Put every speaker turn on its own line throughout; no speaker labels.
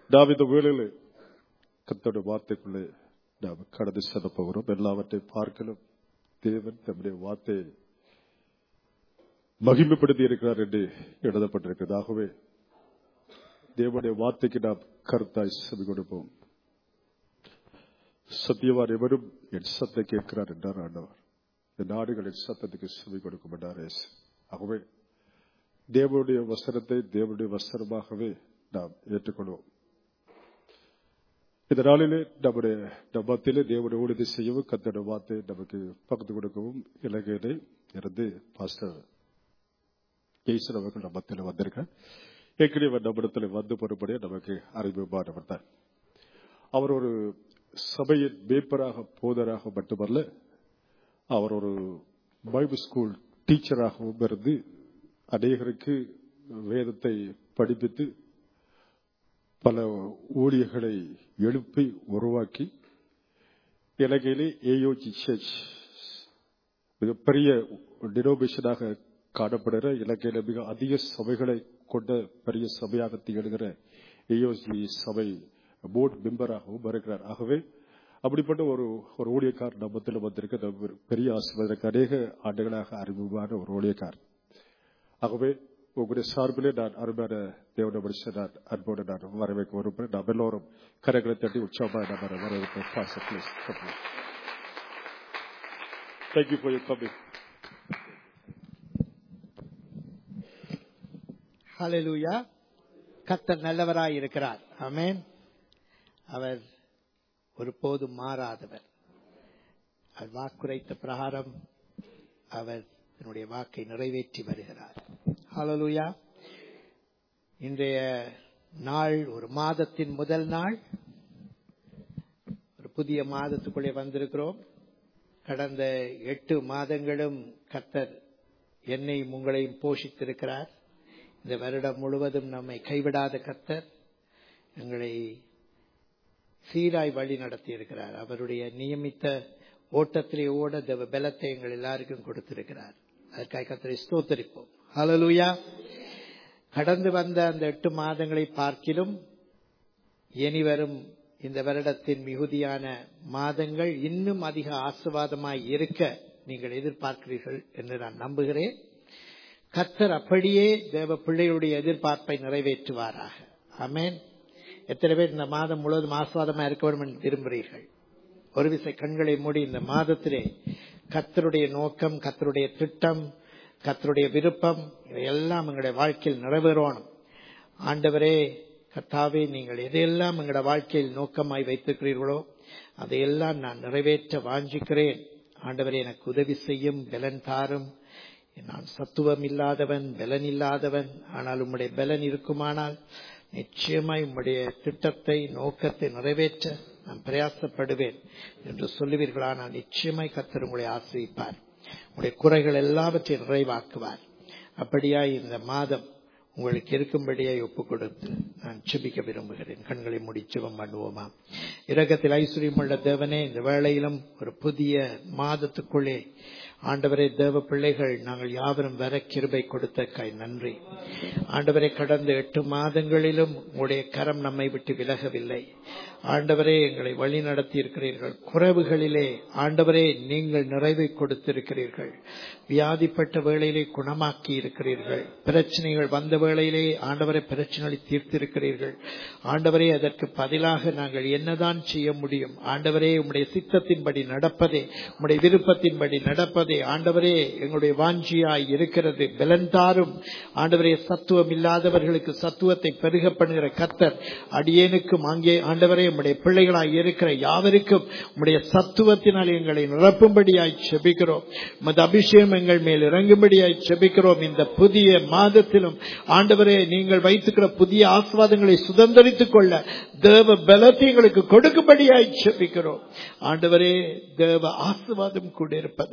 நாம் இந்த வேளையில் கத்தோட வார்த்தைக்குள்ளே நாம் கடந்து செல்ல போகிறோம் எல்லாவற்றையும் பார்க்கலும் தேவன் தம்முடைய வார்த்தையை மகிமைப்படுத்தி இருக்கிறார் என்று எழுதப்பட்டிருக்கிறது ஆகவே தேவனுடைய வார்த்தைக்கு நாம் கருத்தாய் செவி கொடுப்போம் சத்தியவான் எவரும் என் சத்தை கேட்கிறார் என்றார் ஆண்டவர் இந்த நாடுகளின் சத்தத்துக்கு செவி கொடுக்கும் என்றார் இயேசு. ஆகவே தேவனுடைய வசனத்தை தேவனுடைய வசனமாகவே நாம் ஏற்றுக்கொள்வோம் இந்த நாளிலே நம்முடைய நம்மத்திலே தேவனுடைய ஊழியத்தை செய்யவும் கத்தோட வார்த்தை நமக்கு பகிர்ந்து கொடுக்கவும் இலங்கையிலே இருந்து பாஸ்டர் ஜெய்சன் அவர்கள் நம்ம மத்தியில் வந்திருக்கார் ஏற்கனவே நம்மிடத்தில் வந்து பொறுப்படைய நமக்கு அறிமுகமானவர் தான் அவர் ஒரு சபையின் மேய்ப்பராக போதராக மட்டுமல்ல அவர் ஒரு பைபிள் ஸ்கூல் டீச்சராகவும் இருந்து அநேகருக்கு வேதத்தை படிப்பித்து பல ஊழியர்களை எழுப்பி உருவாக்கி இலங்கையிலே ஏயோஜி சர்ச் மிகப்பெரிய டினோமிஷனாக காணப்படுகிற இலங்கையில மிக அதிக சபைகளை கொண்ட பெரிய சபையாக திகழ்கிற ஏயோஜி சபை போர்டு மெம்பராகவும் வருகிறார் ஆகவே அப்படிப்பட்ட ஒரு ஒரு ஊழியக்கார் நம்மத்தில் வந்திருக்க நம்ம பெரிய ஆசிரியருக்கு அநேக ஆண்டுகளாக அறிமுகமான ஒரு ஊழியக்கார் ஆகவே உங்களுடைய சார்பிலே நான் அருமையான தேவன மனுஷன் நான் அன்போடு நான் வரவேற்க விரும்புகிறேன் நாம் எல்லோரும் கரைகளை தட்டி உற்சாகமாக நான் வரவேற்பேன் please thank you for your coming
hallelujah கர்த்தர் நல்லவராய் இருக்கிறார் ஆமென் அவர் ஒருபோதும் மாறாதவர் அவர் வாக்குரைத்த பிரகாரம் அவர் தன்னுடைய வாக்கை நிறைவேற்றி வருகிறார் ஹalleluya இன்றைய நாள் ஒரு மாதத்தின் முதல் நாள் ஒரு புதிய மாதத்துக்குள்ளே வந்திருக்கிறோம் கடந்த எட்டு மாதங்களும் கர்த்தர் என்னையும் உங்களையும் போஷித்திருக்கிறார் இந்த வருடம் முழுவதும் நம்மை கைவிடாத கர்த்தர் எங்களை சீராய் வழி நடத்தி இருக்கிறார் அவருடைய நியமித்த ஓட்டத்திலே ஓட தேவ பலத்தை எங்கள் எல்லாருக்கும் கொடுத்திருக்கிறார் அதற்காக கர்த்தரை ஸ்தோத்தரிப்போம் ஹalleluya கடந்து வந்த அந்த எட்டு மாதங்களை பார்க்கிலும் இனி வரும் இந்த வருடத்தின் மிகுதியான மாதங்கள் இன்னும் அதிக ஆசிர்வாதமாய் இருக்க நீங்கள் எதிர்பார்க்கிறீர்கள் என்று நான் நம்புகிறேன் கர்த்தர் அப்படியே தேவ பிள்ளைகளுடைய எதிர்பார்ப்பை நிறைவேற்றுவாராக ஆமென் எத்தனை பேர் இந்த மாதம் முழுவதும் ஆஸ்வாதமா இருக்க வேண்டும் என்று விரும்புகிறீர்கள் ஒரு விசை கண்களை மூடி இந்த மாதத்திலே கர்த்தருடைய நோக்கம் கர்த்தருடைய திட்டம் கர்த்தருடைய விருப்பம் இவையெல்லாம் எங்களுடைய வாழ்க்கையில் நிறைவேறணும் ஆண்டவரே கர்த்தாவே நீங்கள் எதையெல்லாம் எங்களுடைய வாழ்க்கையில் நோக்கமாய் வைத்திருக்கிறீர்களோ அதையெல்லாம் நான் நிறைவேற்ற வாஞ்சிக்கிறேன் ஆண்டவரே எனக்கு உதவி செய்யும் பலன் தாரும் நான் சத்துவம் இல்லாதவன் பலன் இல்லாதவன் ஆனால் உம்முடைய பலன் இருக்குமானால் நிச்சயமாய் உம்முடைய திட்டத்தை நோக்கத்தை நிறைவேற்ற நான் பிரயாசப்படுவேன் என்று சொல்லுவீர்களானால் நிச்சயமாய் கத்தர் உங்களை ஆசிரிப்பார் உங்களுடைய குறைகள் எல்லாவற்றையும் நிறைவாக்குவார் அப்படியாய் இந்த மாதம் உங்களுக்கு இருக்கும்படியாய் ஒப்புக் கொடுத்து நான் செபிக்க விரும்புகிறேன் கண்களை மூடி செபம் பண்ணுவோமா இரகத்தில் ஐஸ்வர்யமுள்ள தேவனே இந்த வேளையிலும் ஒரு புதிய மாதத்துக்குள்ளே ஆண்டவரே தேவ பிள்ளைகள் நாங்கள் யாவரும் வர கிருபை கொடுத்தக்காய் நன்றி ஆண்டவரை கடந்த எட்டு மாதங்களிலும் உங்களுடைய கரம் நம்மை விட்டு விலகவில்லை ஆண்டவரே எங்களை வழி நடத்தி இருக்கிறீர்கள் குறைவுகளிலே ஆண்டவரே நீங்கள் நிறைவை கொடுத்திருக்கிறீர்கள் வியாதிப்பட்ட வேளையிலே குணமாக்கி இருக்கிறீர்கள் பிரச்சனைகள் வந்த வேளையிலே ஆண்டவரை பிரச்சனைகளை தீர்த்திருக்கிறீர்கள் ஆண்டவரே அதற்கு பதிலாக நாங்கள் என்னதான் செய்ய முடியும் ஆண்டவரே உம்முடைய சித்தத்தின்படி நடப்பதே உம்முடைய விருப்பத்தின்படி நடப்பதே ஆண்டவரே எங்களுடைய வாஞ்சியாய் இருக்கிறது பலன்தாரும் ஆண்டவரே சத்துவம் இல்லாதவர்களுக்கு சத்துவத்தை பெருக பண்ணுகிற கத்தர் அடியேனுக்கும் அங்கே ஆண்டவரே உம்முடைய பிள்ளைகளாய் இருக்கிற யாவருக்கும் உம்முடைய சத்துவத்தினால் எங்களை நிரப்பும்படியாய் செபிக்கிறோம் உமது அபிஷேகம் எங்கள் மேல் இறங்கும்படியாய் செபிக்கிறோம் இந்த புதிய மாதத்திலும் ஆண்டவரே நீங்கள் வைத்துக்கிற புதிய ஆஸ்வாதங்களை சுதந்திரித்துக் கொள்ள தேவ பலத்தை எங்களுக்கு கொடுக்கும்படியாய் செபிக்கிறோம் ஆண்டவரே தேவ ஆசிர்வாதம் கூட இருப்பதாக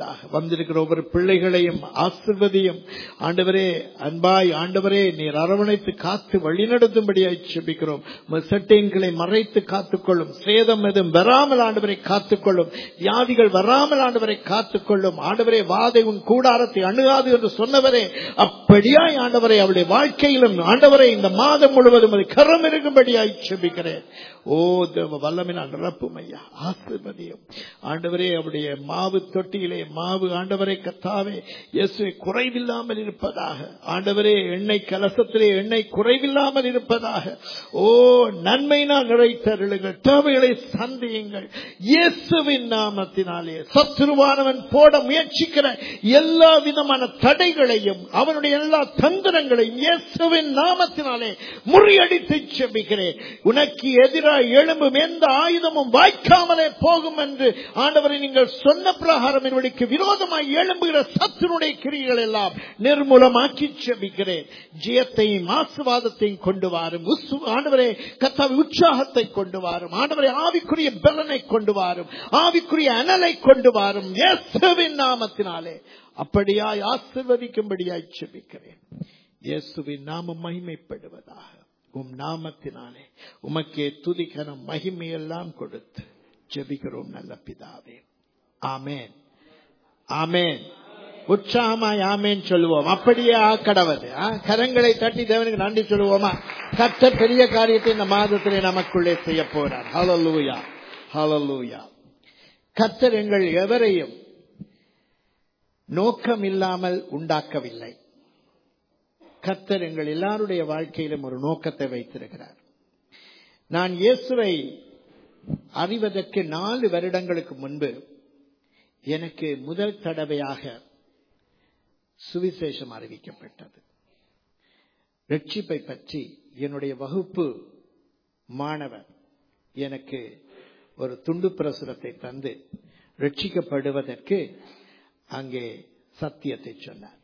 வந்திருக்கிற ஒவ்வொரு பிள்ளைகளையும் ஆசிர்வதியும் ஆண்டவரே அன்பாய் ஆண்டவரே நீர் அரவணைத்து காத்து வழிநடத்தும்படியாய் செபிக்கிறோம் உமது செட்டைன்களை மறைத்து காத்துக்கொள்ளும் சேதம் எதுவும் வராமல் ஆண்டவரை காத்துக்கொள்ளும் வியாதிகள் வராமல் ஆண்டவரை காத்துக்கொள்ளும் ஆண்டவரே வாதை உன் கூடாரத்தை அணுகாது என்று சொன்னவரே அப்படியாய் ஆண்டவரை அவருடைய வாழ்க்கையிலும் ஆண்டவரை இந்த மாதம் முழுவதும் அது கரம் இருக்கும்படியாய் செபிக்கிறேன் ஓ தேவ வல்லமினால் நிரப்பும் ஐயா ஆசிர்வதியும் ஆண்டவரே அவருடைய மாவு தொட்டியிலே மாவு ஆண்டவரை கத்தாவே இயேசுவை குறைவில்லாமல் இருப்பதாக ஆண்டவரே எண்ணெய் கலசத்திலே எண்ணெய் குறைவில்லாமல் இருப்பதாக ஓ நன்மை நான் நிறைத்தருளுங்கள் தேவைகளை சந்தியுங்கள் இயேசுவின் நாமத்தினாலே சத்துருவானவன் போட முயற்சிக்கிற எல்லா விதமான தடைகளையும் அவனுடைய எல்லா தந்திரங்களையும் இயேசுவின் நாமத்தினாலே முறியடித்து செபிக்கிறேன் உனக்கு எதிராக எழும்பும் எந்த ஆயுதமும் வாய்க்காமலே போகும் என்று ஆண்டவரை நீங்கள் சொன்ன பிரகாரம் என்னுடைய விரோதமாய் எழும்புகிற சத்துருடைய கிரிகள் எல்லாம் நிர்மூலமாக்கி செபிக்கிறேன் ஜெயத்தையும் ஆசுவாதத்தையும் கொண்டு வாரும் உஸ்- ஆண்டவரே கத்தாவி உற்சாகத்தை கொண்டு வாரும் ஆண்டவரை ஆவிக்குரிய பலனை கொண்டு வாரும் ஆவிக்குரிய அனலை கொண்டு வாரும் இயேசுவின் நாமத்தினாலே அப்படியாய் ஆசிர்வதிக்கும்படியாய் செபிக்கிறேன் இயேசுவின் நாமம் மகிமைப்படுவதாக உம் நாமத்தினாலே உமக்கே துதிக்கனம் மகிமையெல்லாம் கொடுத்து ஜெபிக்கிறோம் நல்ல பிதாவே ஆமேன் ஆமேன் உற்சாகமாய் ஆமேன் சொல்லுவோம் அப்படியே ஆக்கடவது ஆ, கரங்களை தட்டி தேவனுக்கு நன்றி சொல்லுவோமா கத்த பெரிய காரியத்தை இந்த மாதத்திலே நமக்குள்ளே செய்ய போறார் ஹalleluya ஹalleluya கத்தர் எங்கள் எவரையும் நோக்கம் இல்லாமல் உண்டாக்கவில்லை கத்தர் எங்கள் எல்லாருடைய வாழ்க்கையிலும் ஒரு நோக்கத்தை வைத்திருக்கிறார் நான் இயேசுவை அறிவதற்கு நாலு வருடங்களுக்கு முன்பு எனக்கு முதல் தடவையாக சுவிசேஷம் அறிவிக்கப்பட்டது ரட்சிப்பை பற்றி என்னுடைய வகுப்பு மாணவர் எனக்கு ஒரு துண்டு பிரசுரத்தை தந்து ரட்சிக்கப்படுவதற்கு அங்கே சத்தியத்தை சொன்னார்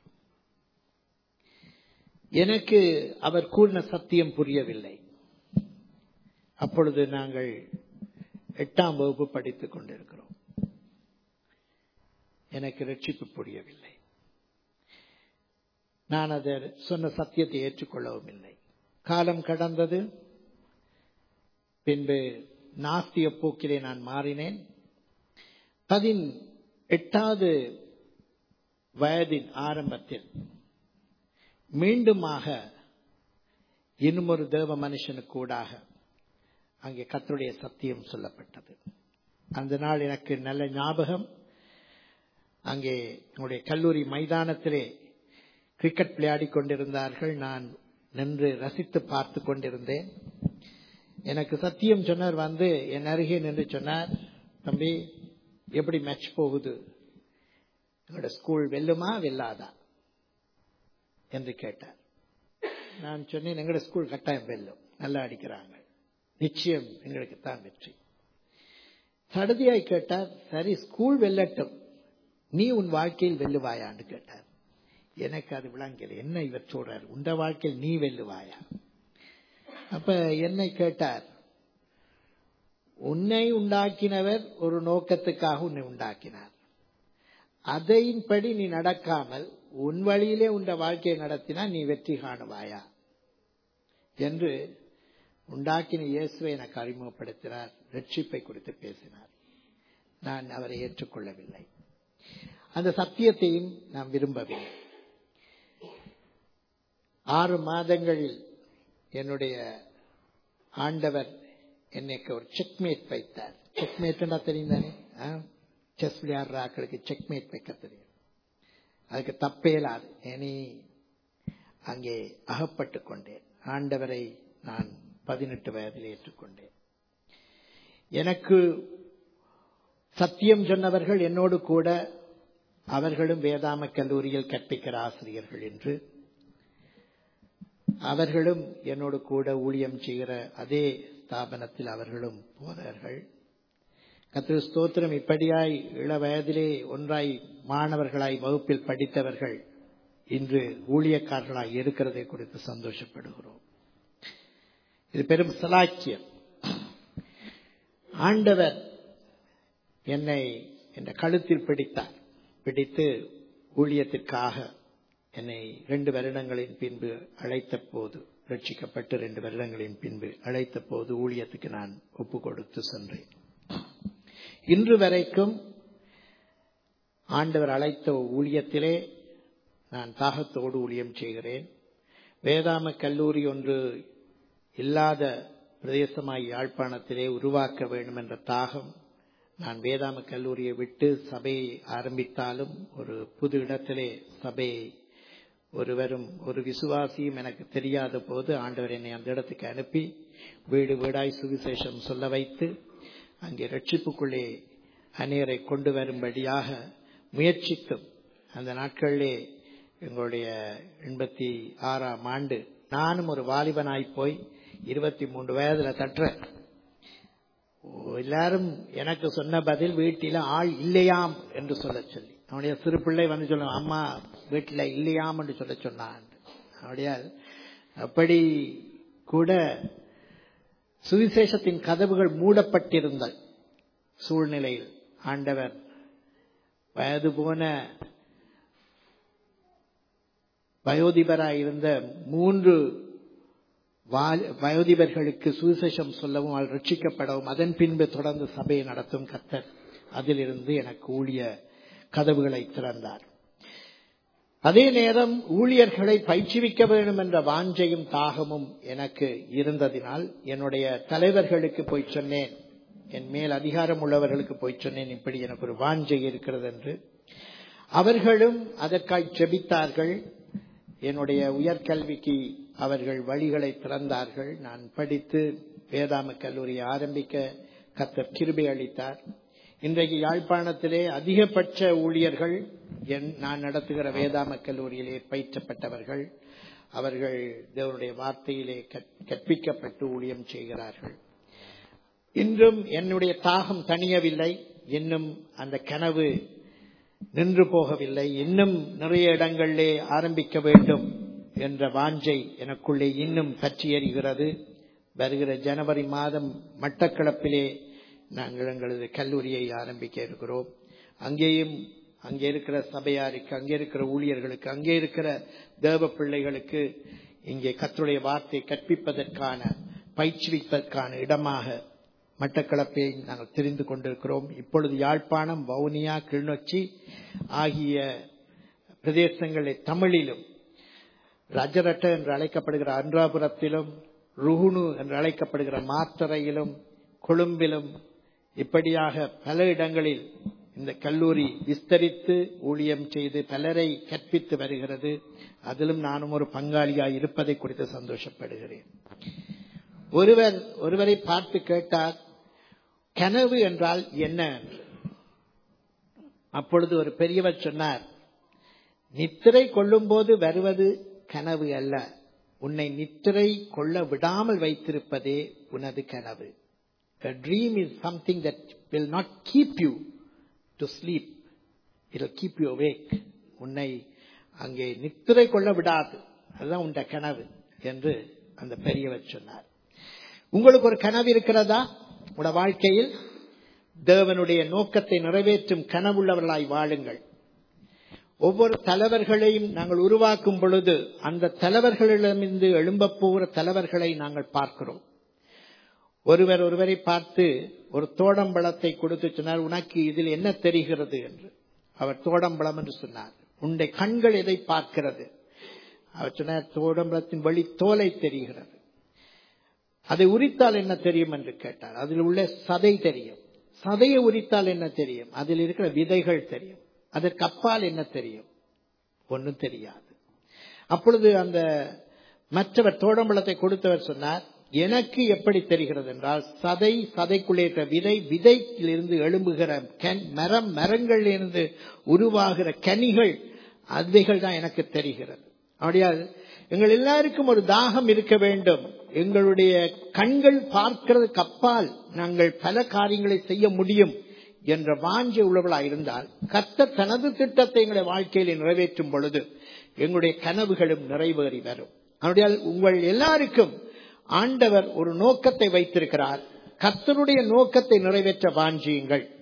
எனக்கு அவர் கூறின சத்தியம் புரியவில்லை அப்பொழுது நாங்கள் எட்டாம் வகுப்பு படித்துக் கொண்டிருக்கிறோம் எனக்கு ரட்சிப்பு புரியவில்லை நான் அதை சொன்ன சத்தியத்தை ஏற்றுக்கொள்ளவும் இல்லை காலம் கடந்தது பின்பு நாஸ்திய போக்கிலே நான் மாறினேன் பதின் எட்டாவது வயதின் ஆரம்பத்தில் மீண்டுமாக இன்னும் ஒரு தேவ மனுஷனுக்கு கூடாக அங்கே கத்தருடைய சத்தியம் சொல்லப்பட்டது அந்த நாள் எனக்கு நல்ல ஞாபகம் அங்கே என்னுடைய கல்லூரி மைதானத்திலே கிரிக்கெட் விளையாடி கொண்டிருந்தார்கள் நான் நின்று ரசித்து பார்த்து கொண்டிருந்தேன் எனக்கு சத்தியம் சொன்னார் வந்து என் அருகே நின்று சொன்னார் தம்பி எப்படி மேட்ச் போகுது எங்களோட ஸ்கூல் வெல்லுமா வெல்லாதா என்று கேட்டார் நான் சொன்னேன் எங்களோட ஸ்கூல் கட்டாயம் வெல்லும் நல்லா அடிக்கிறாங்க நிச்சயம் எங்களுக்கு தான் வெற்றி சடுதியாய் கேட்டார் சரி ஸ்கூல் வெல்லட்டும் நீ உன் வாழ்க்கையில் வெல்லுவாயான்னு கேட்டார் எனக்கு அது விளங்கல என்ன இவர் சொல்றார் உண்ட வாழ்க்கையில் நீ வெல்லுவாயா அப்ப என்னை கேட்டார் உன்னை உண்டாக்கினவர் ஒரு நோக்கத்துக்காக உன்னை உண்டாக்கினார் அதையின்படி நீ நடக்காமல் உன் வழியிலே உண்ட வாழ்க்கையை நடத்தினா நீ வெற்றி காணுவாயா என்று உண்டாக்கின இயேசுவை எனக்கு அறிமுகப்படுத்தினார் ரட்சிப்பை குறித்து பேசினார் நான் அவரை ஏற்றுக்கொள்ளவில்லை அந்த சத்தியத்தையும் நான் விரும்பவில்லை ஆறு மாதங்களில் என்னுடைய ஆண்டவர் என்னைக்கு ஒரு செக்மேட் வைத்தார் செக்மேட்னா தெரியும் தானே செஸ் விளையாடுற ஆக்களுக்கு செக்மேட் வைக்க தெரியும் அதுக்கு தப்பே இல்லாது இனி அங்கே அகப்பட்டு கொண்டேன் ஆண்டவரை நான் பதினெட்டு வயதில் ஏற்றுக்கொண்டேன் எனக்கு சத்தியம் சொன்னவர்கள் என்னோடு கூட அவர்களும் வேதாம கல்லூரியில் கற்பிக்கிற ஆசிரியர்கள் என்று அவர்களும் என்னோடு கூட ஊழியம் செய்கிற அதே ஸ்தாபனத்தில் அவர்களும் போனார்கள் கத்திர ஸ்தோத்திரம் இப்படியாய் இள வயதிலே ஒன்றாய் மாணவர்களாய் வகுப்பில் படித்தவர்கள் இன்று ஊழியக்காரர்களாய் இருக்கிறதை குறித்து சந்தோஷப்படுகிறோம் இது பெரும் சலாக்கியம் ஆண்டவர் என்னை என்ற கழுத்தில் பிடித்தார் பிடித்து ஊழியத்திற்காக என்னை ரெண்டு வருடங்களின் பின்பு அழைத்த போது ரட்சிக்கப்பட்டு ரெண்டு வருடங்களின் பின்பு அழைத்த போது ஊழியத்துக்கு நான் ஒப்பு கொடுத்து சென்றேன் இன்று வரைக்கும் ஆண்டவர் அழைத்த ஊழியத்திலே நான் தாகத்தோடு ஊழியம் செய்கிறேன் வேதாம கல்லூரி ஒன்று இல்லாத பிரதேசமாய் யாழ்ப்பாணத்திலே உருவாக்க வேண்டும் என்ற தாகம் நான் வேதாம கல்லூரியை விட்டு சபையை ஆரம்பித்தாலும் ஒரு புது இடத்திலே சபையை ஒருவரும் ஒரு விசுவாசியும் எனக்கு தெரியாத போது ஆண்டவர் என்னை அந்த இடத்துக்கு அனுப்பி வீடு வீடாய் சுவிசேஷம் சொல்ல வைத்து அங்கே ரட்சிப்புக்குள்ளே அநேரை கொண்டு வரும்படியாக முயற்சித்தும் அந்த நாட்களிலே எங்களுடைய எண்பத்தி ஆறாம் ஆண்டு நானும் ஒரு வாலிபனாய் போய் இருபத்தி மூன்று வயதுல தட்டுற எல்லாரும் எனக்கு சொன்ன பதில் வீட்டில ஆள் இல்லையாம் என்று சொல்ல சொல்லி அவனுடைய சிறு பிள்ளை வந்து சொல்ல அம்மா வீட்டில் இல்லையாம் என்று சொல்ல சொன்னான் அப்படியா அப்படி கூட சுவிசேஷத்தின் கதவுகள் மூடப்பட்டிருந்த சூழ்நிலையில் ஆண்டவர் வயது போன வயோதிபராய் இருந்த மூன்று வயோதிபர்களுக்கு சுவிசேஷம் சொல்லவும் அவள் ரட்சிக்கப்படவும் அதன் பின்பு தொடர்ந்து சபையை நடத்தும் கத்தர் அதிலிருந்து எனக்கு ஊழிய கதவுகளை திறந்தார் அதே நேரம் ஊழியர்களை பயிற்றுவிக்க வேண்டும் என்ற வாஞ்சையும் தாகமும் எனக்கு இருந்ததினால் என்னுடைய தலைவர்களுக்கு போய் சொன்னேன் என் மேல் அதிகாரம் உள்ளவர்களுக்கு போய் சொன்னேன் இப்படி எனக்கு ஒரு வாஞ்சை இருக்கிறது என்று அவர்களும் அதற்காய் செபித்தார்கள் என்னுடைய உயர்கல்விக்கு அவர்கள் வழிகளை திறந்தார்கள் நான் படித்து வேதாம கல்லூரியை ஆரம்பிக்க கத்தர் கிருபை அளித்தார் இன்றைக்கு யாழ்ப்பாணத்திலே அதிகபட்ச ஊழியர்கள் நான் நடத்துகிற வேதாம கல்லூரியிலே பயிற்றப்பட்டவர்கள் அவர்கள் தேவனுடைய வார்த்தையிலே கற்பிக்கப்பட்டு ஊழியம் செய்கிறார்கள் இன்றும் என்னுடைய தாகம் தணியவில்லை இன்னும் அந்த கனவு நின்று போகவில்லை இன்னும் நிறைய இடங்களிலே ஆரம்பிக்க வேண்டும் என்ற வாஞ்சை எனக்குள்ளே இன்னும் பற்றி எறிகிறது வருகிற ஜனவரி மாதம் மட்டக்களப்பிலே நாங்கள் எங்களது கல்லூரியை ஆரம்பிக்க இருக்கிறோம் அங்கேயும் அங்கே இருக்கிற சபையாருக்கு அங்கே இருக்கிற ஊழியர்களுக்கு அங்கே இருக்கிற தேவ பிள்ளைகளுக்கு இங்கே கத்துடைய வார்த்தை கற்பிப்பதற்கான பயிற்றுவிப்பதற்கான இடமாக மட்டக்களப்பை நாங்கள் தெரிந்து கொண்டிருக்கிறோம் இப்பொழுது யாழ்ப்பாணம் வவுனியா கிளிநொச்சி ஆகிய பிரதேசங்களை தமிழிலும் ரஜரட்ட என்று அழைக்கப்படுகிற அன்றாபுரத்திலும் ருகுணு என்று அழைக்கப்படுகிற மாத்தரையிலும் கொழும்பிலும் இப்படியாக பல இடங்களில் இந்த கல்லூரி விஸ்தரித்து ஊழியம் செய்து பலரை கற்பித்து வருகிறது அதிலும் நானும் ஒரு பங்காளியாய் இருப்பதை குறித்து சந்தோஷப்படுகிறேன் ஒருவர் ஒருவரை பார்த்து கேட்டார் கனவு என்றால் என்ன அப்பொழுது ஒரு பெரியவர் சொன்னார் நித்திரை கொள்ளும் போது வருவது கனவு அல்ல உன்னை நித்திரை கொள்ள விடாமல் வைத்திருப்பதே உனது கனவு A dream is something that will not keep you to sleep. It will keep you awake. உன்னை அங்கே நித்திரை கொள்ள விடாது அதுதான் உண்ட கனவு என்று அந்த பெரியவர் சொன்னார் உங்களுக்கு ஒரு கனவு இருக்கிறதா உங்களோட வாழ்க்கையில் தேவனுடைய நோக்கத்தை நிறைவேற்றும் கனவுள்ளவர்களாய் வாழுங்கள் ஒவ்வொரு தலைவர்களையும் நாங்கள் உருவாக்கும் பொழுது அந்த தலைவர்களிடமிருந்து எழும்ப போகிற தலைவர்களை நாங்கள் பார்க்கிறோம் ஒருவர் ஒருவரை பார்த்து ஒரு தோடம்பழத்தை கொடுத்து சொன்னார் உனக்கு இதில் என்ன தெரிகிறது என்று அவர் தோடம்பழம் என்று சொன்னார் உன்னுடைய கண்கள் எதை பார்க்கிறது அவர் சொன்னார் தோடம்பழத்தின் வழி தோலை தெரிகிறது அதை உரித்தால் என்ன தெரியும் என்று கேட்டார் அதில் உள்ள சதை தெரியும் சதையை உரித்தால் என்ன தெரியும் அதில் இருக்கிற விதைகள் தெரியும் அதற்கு அப்பால் என்ன தெரியும் ஒன்றும் தெரியாது அப்பொழுது அந்த மற்றவர் தோடம்பழத்தை கொடுத்தவர் சொன்னார் எனக்கு எப்படி தெரிகிறது என்றால் சதை சதைக்குள்ளே இருக்கிற விதை விதையிலிருந்து எழும்புகிற மரம் மரங்களிலிருந்து உருவாகிற கனிகள் அவைகள் தான் எனக்கு தெரிகிறது அப்படியா எங்கள் எல்லாருக்கும் ஒரு தாகம் இருக்க வேண்டும் எங்களுடைய கண்கள் பார்க்கிறதுக்கு அப்பால் நாங்கள் பல காரியங்களை செய்ய முடியும் என்ற வாஞ்சை உள்ளவர்களாக இருந்தால் கத்த தனது திட்டத்தை எங்களுடைய வாழ்க்கையில் நிறைவேற்றும் பொழுது எங்களுடைய கனவுகளும் நிறைவேறி வரும் அப்படியா உங்கள் எல்லாருக்கும் ஆண்டவர் ஒரு நோக்கத்தை வைத்திருக்கிறார் கத்தருடைய நோக்கத்தை நிறைவேற்ற வாஞ்சியுங்கள்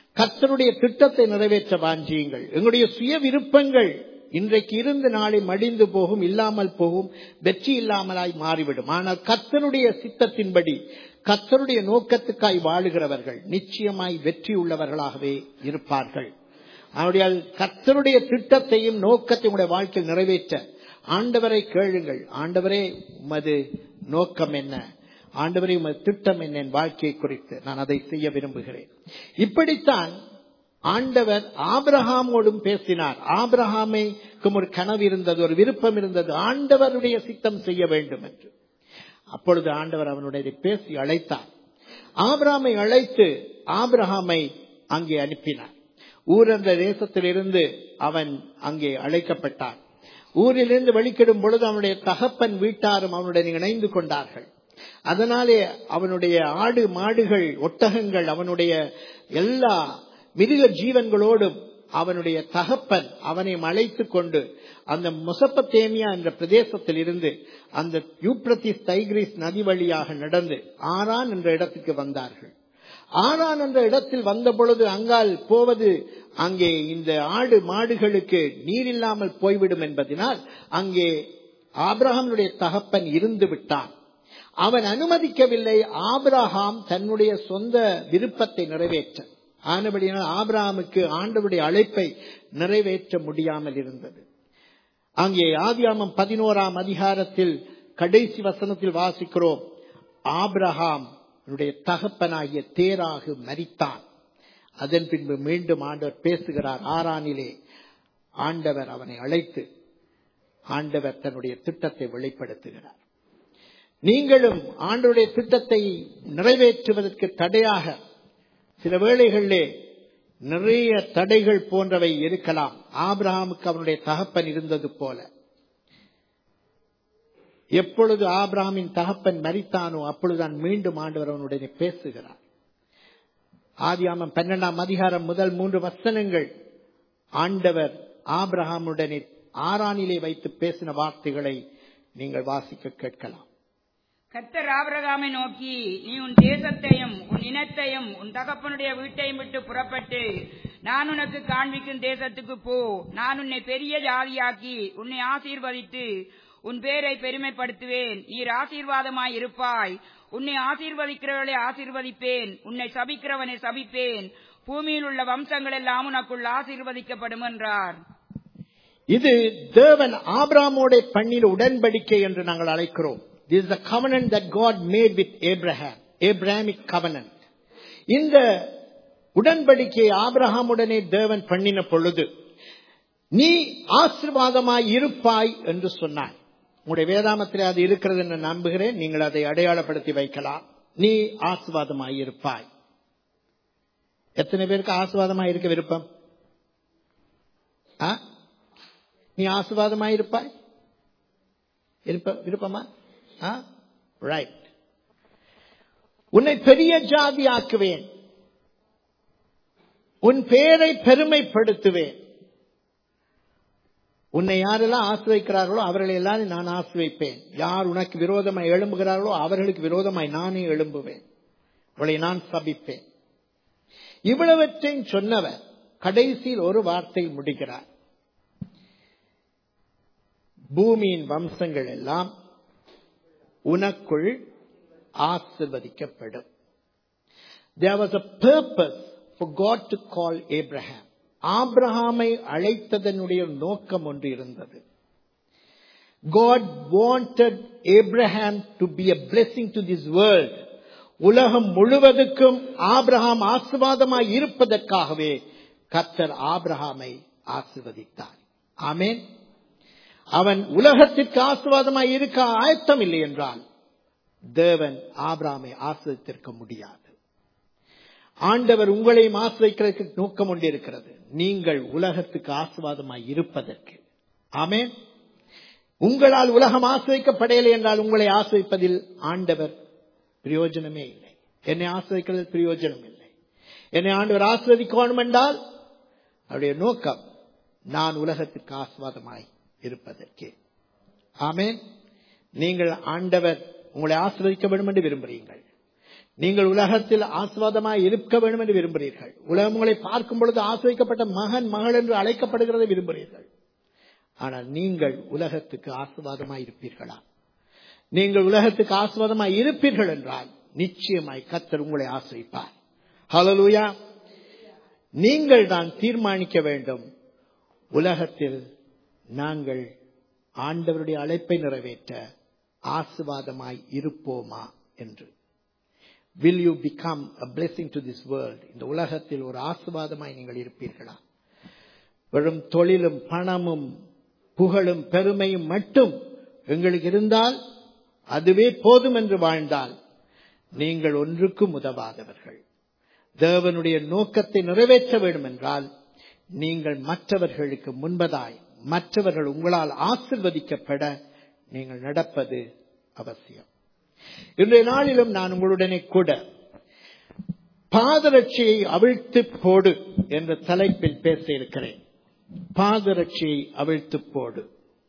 கர்த்தருடைய திட்டத்தை நிறைவேற்ற வாஞ்சியுங்கள் எங்களுடைய சுய விருப்பங்கள் இன்றைக்கு இருந்த நாளை மடிந்து போகும் இல்லாமல் போகும் வெற்றி இல்லாமலாய் மாறிவிடும் ஆனால் கர்த்தருடைய சித்தத்தின்படி கர்த்தருடைய நோக்கத்துக்காய் வாழுகிறவர்கள் நிச்சயமாய் வெற்றி உள்ளவர்களாகவே இருப்பார்கள் அவருடைய கர்த்தருடைய திட்டத்தையும் நோக்கத்தையும் உடைய வாழ்க்கையில் நிறைவேற்ற ஆண்டவரை கேளுங்கள் ஆண்டவரே உமது நோக்கம் என்ன ஆண்டவரே உமது திட்டம் என்ன என் வாழ்க்கையை குறித்து நான் அதை செய்ய விரும்புகிறேன் இப்படித்தான் ஆண்டவர் ஆபிரஹாமோடும் பேசினார் ஆபிரஹாமைக்கும் ஒரு கனவு இருந்தது ஒரு விருப்பம் இருந்தது ஆண்டவருடைய சித்தம் செய்ய வேண்டும் என்று அப்பொழுது ஆண்டவர் அவனுடைய பேசி அழைத்தார் ஆபிரஹாமை அழைத்து ஆபிரஹாமை அங்கே அனுப்பினார் ஊர் அந்த தேசத்திலிருந்து அவன் அங்கே அழைக்கப்பட்டான் ஊரிலிருந்து வெளிக்கிடும் பொழுது அவனுடைய தகப்பன் வீட்டாரும் அவனுடன் இணைந்து கொண்டார்கள் அதனாலே அவனுடைய ஆடு மாடுகள் ஒட்டகங்கள் அவனுடைய எல்லா மிருக ஜீவன்களோடும் அவனுடைய தகப்பன் அவனை அழைத்துக் கொண்டு அந்த முசப்பத்தேமியா என்ற பிரதேசத்தில் இருந்து அந்த யூப்ரத்திஸ் தைகிரிஸ் நதி வழியாக நடந்து ஆரான் என்ற இடத்துக்கு வந்தார்கள் ஆரான் என்ற இடத்தில் வந்த பொழுது அங்கால் போவது அங்கே இந்த ஆடு மாடுகளுக்கு நீர் இல்லாமல் போய்விடும் என்பதனால் அங்கே ஆபிரஹாமுடைய தகப்பன் இருந்து விட்டான் அவன் அனுமதிக்கவில்லை ஆபிரஹாம் தன்னுடைய சொந்த விருப்பத்தை நிறைவேற்ற ஆனபடியால் ஆபிரஹாமுக்கு ஆண்டவருடைய அழைப்பை நிறைவேற்ற முடியாமல் இருந்தது அங்கே ஆதியாமம் பதினோராம் அதிகாரத்தில் கடைசி வசனத்தில் வாசிக்கிறோம் ஆபிரஹாம் தகப்பனாகிய தேராகு மரித்தான் அதன் பின்பு மீண்டும் ஆண்டவர் பேசுகிறார் ஆறானிலே ஆண்டவர் அவனை அழைத்து ஆண்டவர் தன்னுடைய திட்டத்தை வெளிப்படுத்துகிறார் நீங்களும் ஆண்டவருடைய திட்டத்தை நிறைவேற்றுவதற்கு தடையாக சில வேளைகளிலே நிறைய தடைகள் போன்றவை இருக்கலாம் ஆபிரஹாமுக்கு அவனுடைய தகப்பன் இருந்தது போல எப்பொழுது ஆபிரஹாமின் தகப்பன் மரித்தானோ அப்பொழுதுதான் மீண்டும் ஆண்டவர் அவனுடைய பேசுகிறார் ஆதியாமம் பன்னெண்டாம் அதிகாரம் முதல் மூன்று வசனங்கள் ஆண்டவர் ஆபிரஹாமுடனே ஆறானிலே வைத்து பேசின வார்த்தைகளை நீங்கள் வாசிக்க கேட்கலாம்
கர்த்தர் ஆபிரகாமை நோக்கி நீ உன் தேசத்தையும் உன் இனத்தையும் உன் தகப்பனுடைய வீட்டையும் விட்டு புறப்பட்டு நான் உனக்கு காண்பிக்கும் தேசத்துக்கு போ நான் உன்னை பெரிய ஜாதியாக்கி உன்னை ஆசீர்வதித்து உன் பேரை பெருமைப்படுத்துவேன் நீர் ஆசீர்வாதமாய் இருப்பாய் உன்னை ஆசீர்வதிக்கிறவர்களை ஆசீர்வதிப்பேன் உன்னை சபிக்கிறவனை சபிப்பேன் பூமியில் உள்ள வம்சங்கள் எல்லாம் உனக்குள் ஆசீர்வதிக்கப்படும் என்றார்
இது தேவன் ஆபிராமோட பண்ணின உடன்படிக்கை என்று நாங்கள் அழைக்கிறோம் This is the covenant that God made with Abraham, Abrahamic covenant. இந்த உடன்படிக்கை ஆபிரஹாமுடனே தேவன் பண்ணின பொழுது நீ ஆசிர்வாதமாய் இருப்பாய் என்று சொன்னாய் உங்களுடைய வேதாமத்தில் அது இருக்கிறது என்று நம்புகிறேன் நீங்கள் அதை அடையாளப்படுத்தி வைக்கலாம் நீ ஆசிர்வாதமாய் இருப்பாய் எத்தனை பேருக்கு ஆசிர்வாதமாய் இருக்க விருப்பம் ஆ? நீ ஆசிர்வாதமாய் இருப்பாய் இருப்ப விருப்பமா ரைட் உன்னை பெரிய ஜாதி ஆக்குவேன் உன் பேரை பெருமைப்படுத்துவேன் உன்னை யாரெல்லாம் ஆசிரியக்கிறார்களோ அவர்களை எல்லாம் நான் ஆசிரியப்பேன் யார் உனக்கு விரோதமாய் எழும்புகிறார்களோ அவர்களுக்கு விரோதமாய் நானே எழும்புவேன் அவளை நான் சபிப்பேன் இவ்வளவற்றையும் சொன்னவர் கடைசியில் ஒரு வார்த்தை முடிக்கிறார் பூமியின் வம்சங்கள் எல்லாம் உனக்குள் ஆசிர்வதிக்கப்படும் There was a purpose for God to call Abraham. ஆபிரஹாமை அழைத்ததனுடைய நோக்கம் ஒன்று இருந்தது God wanted Abraham to be a blessing to this world. உலகம் முழுவதுக்கும் ஆபிரஹாம் ஆசிர்வாதமாய் இருப்பதற்காகவே கர்த்தர் ஆபிரஹாமை ஆசிர்வதித்தார் ஆமேன் அவன் உலகத்திற்கு ஆசிர்வாதமாய் இருக்க ஆயத்தம் இல்லை என்றால் தேவன் ஆபிராமை ஆசிரியத்திருக்க முடியாது ஆண்டவர் உங்களையும் ஆசிரியக்கிறதுக்கு நோக்கம் கொண்டு இருக்கிறது நீங்கள் உலகத்துக்கு ஆசிர்வாதமாய் இருப்பதற்கு ஆமேன் உங்களால் உலகம் ஆசிரியக்கப்படையலை என்றால் உங்களை ஆசிரிப்பதில் ஆண்டவர் பிரயோஜனமே இல்லை என்னை ஆசிரியக்கிறதில் பிரயோஜனம் இல்லை என்னை ஆண்டவர் ஆசிர்வதிக்கணும் என்றால் அவருடைய நோக்கம் நான் உலகத்துக்கு ஆசிர்வாதமாய் இருப்பதற்கு ஆமேன் நீங்கள் ஆண்டவர் உங்களை ஆசிர்வதிக்க வேண்டும் என்று விரும்புகிறீர்கள் நீங்கள் உலகத்தில் ஆஸ்வாதமாய் இருக்க வேண்டும் என்று விரும்புகிறீர்கள் உலகம் உங்களை பார்க்கும் பொழுது ஆசிரியக்கப்பட்ட மகன் மகள் என்று அழைக்கப்படுகிறதை விரும்புகிறீர்கள் ஆனால் நீங்கள் உலகத்துக்கு ஆசுவாதமாய் இருப்பீர்களா நீங்கள் உலகத்துக்கு ஆசுவாதமாய் இருப்பீர்கள் என்றால் நிச்சயமாய் கத்தர் உங்களை ஆசிரிப்பார் ஹலலூயா நீங்கள் தான் தீர்மானிக்க வேண்டும் உலகத்தில் நாங்கள் ஆண்டவருடைய அழைப்பை நிறைவேற்ற ஆசுவாதமாய் இருப்போமா என்று will you become a blessing to this world இந்த உலகத்தில் ஒரு ஆசுவாதமாய் நீங்கள் இருப்பீர்களா வெறும் தொழிலும் பணமும் புகழும் பெருமையும் மட்டும் எங்களுக்கு இருந்தால் அதுவே போதும் என்று வாழ்ந்தால் நீங்கள் ஒன்றுக்கும் உதவாதவர்கள் தேவனுடைய நோக்கத்தை நிறைவேற்ற வேண்டும் என்றால் நீங்கள் மற்றவர்களுக்கு முன்பதாய் மற்றவர்கள் உங்களால் ஆசிர்வதிக்கப்பட நீங்கள் நடப்பது அவசியம் இன்றைய நாளிலும் நான் உங்களுடனே கூட பாதரட்சியை அவிழ்த்து போடு என்ற தலைப்பில் பேச இருக்கிறேன் பாதரட்சியை அவிழ்த்து போடு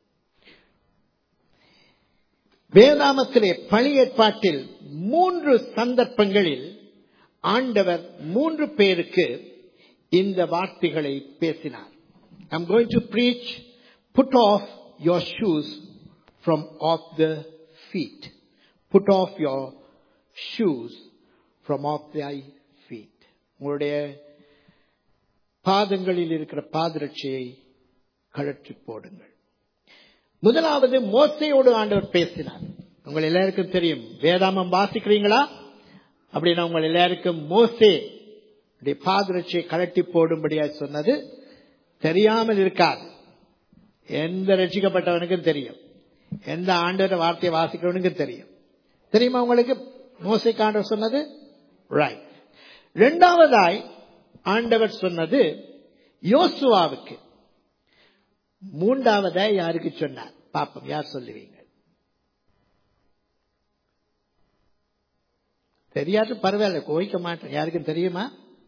வேதாமத்திலே பழி ஏற்பாட்டில் மூன்று சந்தர்ப்பங்களில் ஆண்டவர் மூன்று பேருக்கு இந்த வார்த்தைகளை பேசினார் I'm going to preach, put off your shoes from off the feet. Put off your shoes from off thy feet. உங்களுடைய பாதங்களில் இருக்கிற பாதரட்சியை கழற்றி போடுங்கள் முதலாவது மோசையோடு ஆண்டவர் பேசினார் உங்கள் எல்லாருக்கும் தெரியும் வேதாமம் வாசிக்கிறீங்களா அப்படின்னா உங்கள் எல்லாருக்கும் மோசே பாதரட்சியை கழட்டி போடும்படியா சொன்னது தெரியாமல் இருக்காது எந்த ரட்சிக்கப்பட்டவனுக்கும் தெரியும் எந்த ஆண்டவர வார்த்தையை வாசிக்கிறவனுக்கும் தெரியும் தெரியுமா உங்களுக்கு மோசை ஆண்டவர் சொன்னது ரைட் இரண்டாவதாய் ஆண்டவர் சொன்னது யோசுவாவுக்கு மூன்றாவதாய் யாருக்கு சொன்னார் பாப்பம் யார் சொல்லுவீங்க தெரியாது பரவாயில்ல கோவிக்க மாட்டேன் யாருக்கும் தெரியுமா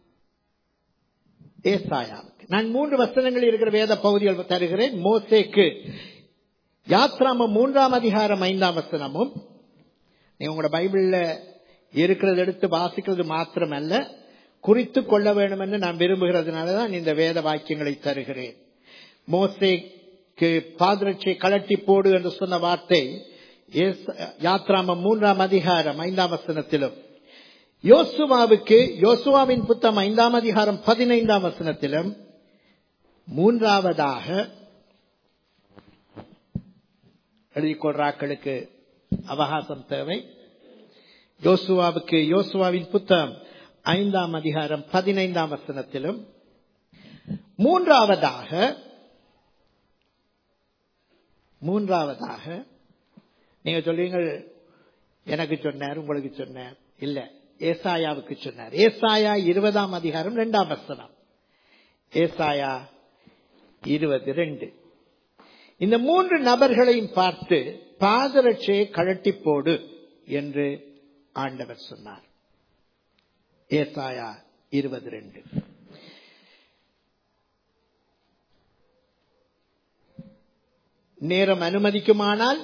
ஏசாயாவுக்கு நான் மூன்று வசனங்கள் இருக்கிற வேத பகுதிகள் தருகிறேன் மோசேக்கு யாத்ராமம் மூன்றாம் அதிகாரம் ஐந்தாம் வசனமும் நீங்க உங்களோட பைபிள்ல இருக்கிறது எடுத்து வாசிக்கிறது மாத்திரமல்ல குறித்து கொள்ள வேண்டும் என்று நான் விரும்புகிறதுனாலதான் இந்த வேத வாக்கியங்களை தருகிறேன் மோசேக்கு பாதரட்சியை கலட்டி போடு என்று சொன்ன வார்த்தை யாத்ராமம் மூன்றாம் அதிகாரம் ஐந்தாம் வசனத்திலும் யோசுவாவுக்கு யோசுவாவின் புத்தம் ஐந்தாம் அதிகாரம் பதினைந்தாம் வசனத்திலும் மூன்றாவதாக எழுதிக் கொள்றாக்களுக்கு அவகாசம் தேவை யோசுவாவுக்கு யோசுவாவின் புத்தம் ஐந்தாம் அதிகாரம் பதினைந்தாம் வசனத்திலும் மூன்றாவதாக மூன்றாவதாக நீங்க சொல்லுவீங்கள் எனக்கு சொன்னார் உங்களுக்கு சொன்னார் இல்ல ஏசாயாவுக்கு சொன்னார் ஏசாயா இருபதாம் அதிகாரம் இரண்டாம் வசனம் ஏசாயா இருபது ரெண்டு இந்த மூன்று நபர்களையும் பார்த்து பாதரட்சியை கழட்டி போடு என்று ஆண்டவர் சொன்னார் ஏசாயா இருபது ரெண்டு நேரம் அனுமதிக்குமானால்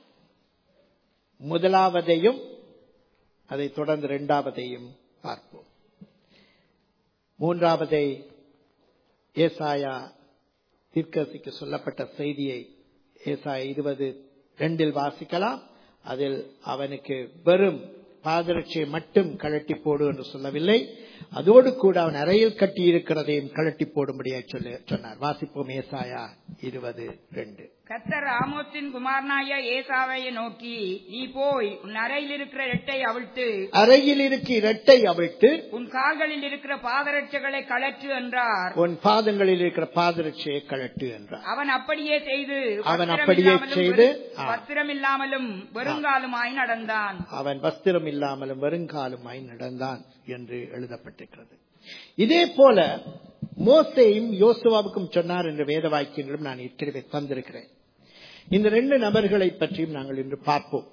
முதலாவதையும் அதை தொடர்ந்து இரண்டாவதையும் பார்ப்போம் மூன்றாவதை ஏசாயா தீர்க்கசிக்கு சொல்லப்பட்ட செய்தியை ஏசாயா இருபது ரெண்டில் வாசிக்கலாம் அதில் அவனுக்கு வெறும் பாதரட்சியை மட்டும் கழட்டி போடு என்று சொல்லவில்லை அதோடு கூட அவன் அறையில் கட்டி இருக்கிறதையும் கழட்டி போடும்படியா சொல்ல சொன்னார் வாசிப்போம் ஏசாயா இருபது ரெண்டு
கத்தர் ஆமோத்தின் குமாரனாய ஏசாவையை நோக்கி நீ போய் உன் அறையில் இருக்கிற இரட்டை அவிழ்த்து
அறையில் இருக்கிற இரட்டை அவிழ்த்து
உன் கால்களில் இருக்கிற பாதரட்சைகளை கழற்று என்றார்
உன் பாதங்களில் இருக்கிற பாதரட்சியை கழட்டு என்றார்
அவன் அப்படியே செய்து
அவன் அப்படியே செய்து, ஆ.
பத்திரமில்லாமலும் வெறுங்காலுமாய் நடந்தான்
அவன் வஸ்திரம் இல்லாமலும் வருங்காலுமாய் நடந்தான் என்று எழுதப்பட்டிருக்கிறது இதே போல மோசேயும் யோசுவாவுக்கும் சொன்னார் என்ற வேத வாக்கியங்களும் நான் ஏற்கனவே தந்திருக்கிறேன் இந்த ரெண்டு நபர்களை பற்றியும் நாங்கள் இன்று பார்ப்போம்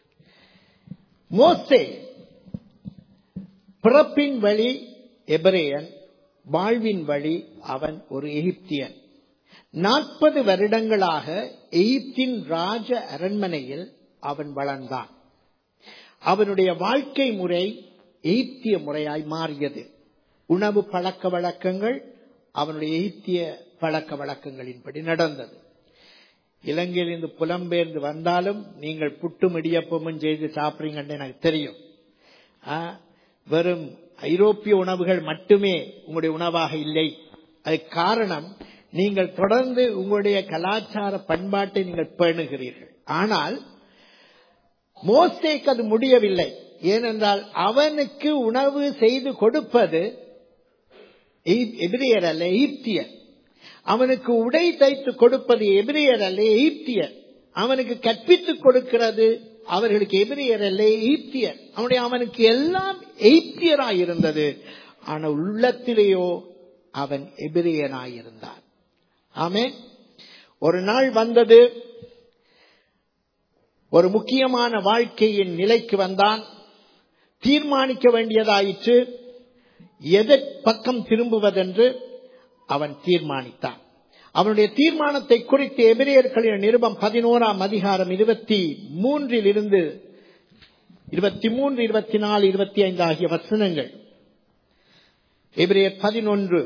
மோசே பிறப்பின் வழி எபிரேயன் வாழ்வின் வழி அவன் ஒரு எகிப்தியன் நாற்பது வருடங்களாக எகிப்தின் ராஜ அரண்மனையில் அவன் வளர்ந்தான் அவனுடைய வாழ்க்கை முறை எய்த்திய முறையாய் மாறியது உணவு பழக்க வழக்கங்கள் அவனுடைய எய்த்திய பழக்க வழக்கங்களின்படி நடந்தது இலங்கையிலிருந்து புலம்பெயர்ந்து வந்தாலும் நீங்கள் புட்டும் இடியப்பமும் செய்து சாப்பிடுறீங்கன்னு எனக்கு தெரியும் ஆ, வெறும் ஐரோப்பிய உணவுகள் மட்டுமே உங்களுடைய உணவாக இல்லை அதுக்கு காரணம் நீங்கள் தொடர்ந்து உங்களுடைய கலாச்சார பண்பாட்டை நீங்கள் பேணுகிறீர்கள் ஆனால் மோசேக்கு அது முடியவில்லை ஏனென்றால் அவனுக்கு உணவு செய்து கொடுப்பது எய்- எபிரியர் அல்ல எகிப்தியர் அவனுக்கு உடை தைத்து கொடுப்பது எபிரியர் அல்ல எகிப்தியர் அவனுக்கு கற்பித்துக் கொடுக்கிறது அவர்களுக்கு எபிரியர் அல்ல எகிப்தியர் அவனுடைய அவனுக்கு எல்லாம் எகிப்தியராய் இருந்தது ஆனால் உள்ளத்திலேயோ அவன் எபிரியனாயிருந்தான் ஆமே ஒரு நாள் வந்தது ஒரு முக்கியமான வாழ்க்கையின் நிலைக்கு வந்தான் தீர்மானிக்க வேண்டியதாயிற்று எதற் பக்கம் திரும்புவதென்று அவன் தீர்மானித்தான் அவனுடைய தீர்மானத்தை குறித்து எபிரேயர்களின் நிருபம் பதினோராம் அதிகாரம் இருபத்தி மூன்றில் இருந்து இருபத்தி மூன்று இருபத்தி நாலு இருபத்தி ஐந்து ஆகிய வசனங்கள் எபிரேயர் பதினொன்று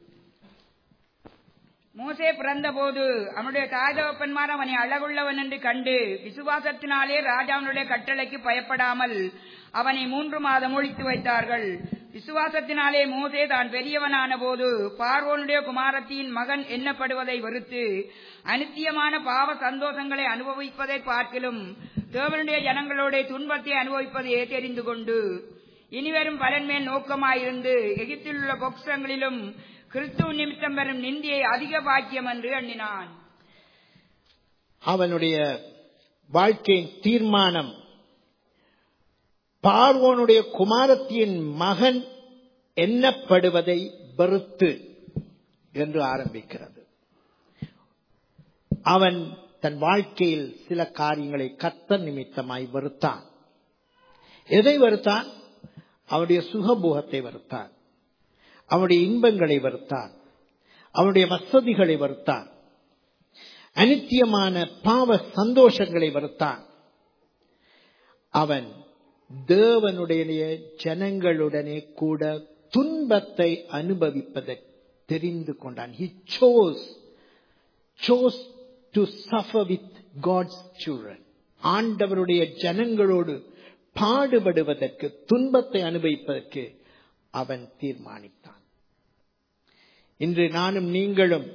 மோசே பிறந்தபோது அவனுடைய தாய் தகப்பன்மார் அவனை அழகுள்ளவன் என்று கண்டு விசுவாசத்தினாலே ராஜாவினுடைய கட்டளைக்கு பயப்படாமல் அவனை மூன்று மாதம் ஒழித்து வைத்தார்கள் விசுவாசத்தினாலே மோசே தான் பெரியவனான போது பார்வோனுடைய குமாரத்தியின் மகன் எண்ணப்படுவதை வெறுத்து அனித்தியமான பாவ சந்தோஷங்களை அனுபவிப்பதை பார்க்கிலும் தேவனுடைய ஜனங்களோட துன்பத்தை அனுபவிப்பதையே தெரிந்து கொண்டு இனிவரும் பலன்மேல் நோக்கமாயிருந்து எகிப்தில் உள்ள பொக்ஷங்களிலும் கிறிஸ்துவ நிமித்தம் வரும் நிந்தியை அதிக பாக்கியம் என்று எண்ணினான்
அவனுடைய வாழ்க்கையின் தீர்மானம் பார்வோனுடைய குமாரத்தியின் மகன் எண்ணப்படுவதை வெறுத்து என்று ஆரம்பிக்கிறது அவன் தன் வாழ்க்கையில் சில காரியங்களை கத்த நிமித்தமாய் வெறுத்தான் எதை வெறுத்தான் அவனுடைய சுகபோகத்தை வெறுத்தான் அவனுடைய இன்பங்களை வெறுத்தான் அவனுடைய வசதிகளை வெறுத்தான் அனித்தியமான பாவ சந்தோஷங்களை வெறுத்தான் அவன் தேவனுடைய ஜனங்களுடனே கூட துன்பத்தை அனுபவிப்பதை தெரிந்து கொண்டான் he chose chose to suffer with God's children ஆண்டவருடைய ஜனங்களோடு பாடுபடுவதற்கு துன்பத்தை அனுபவிப்பதற்கு அவன் தீர்மானித்தான் இன்று நானும் நீங்களும்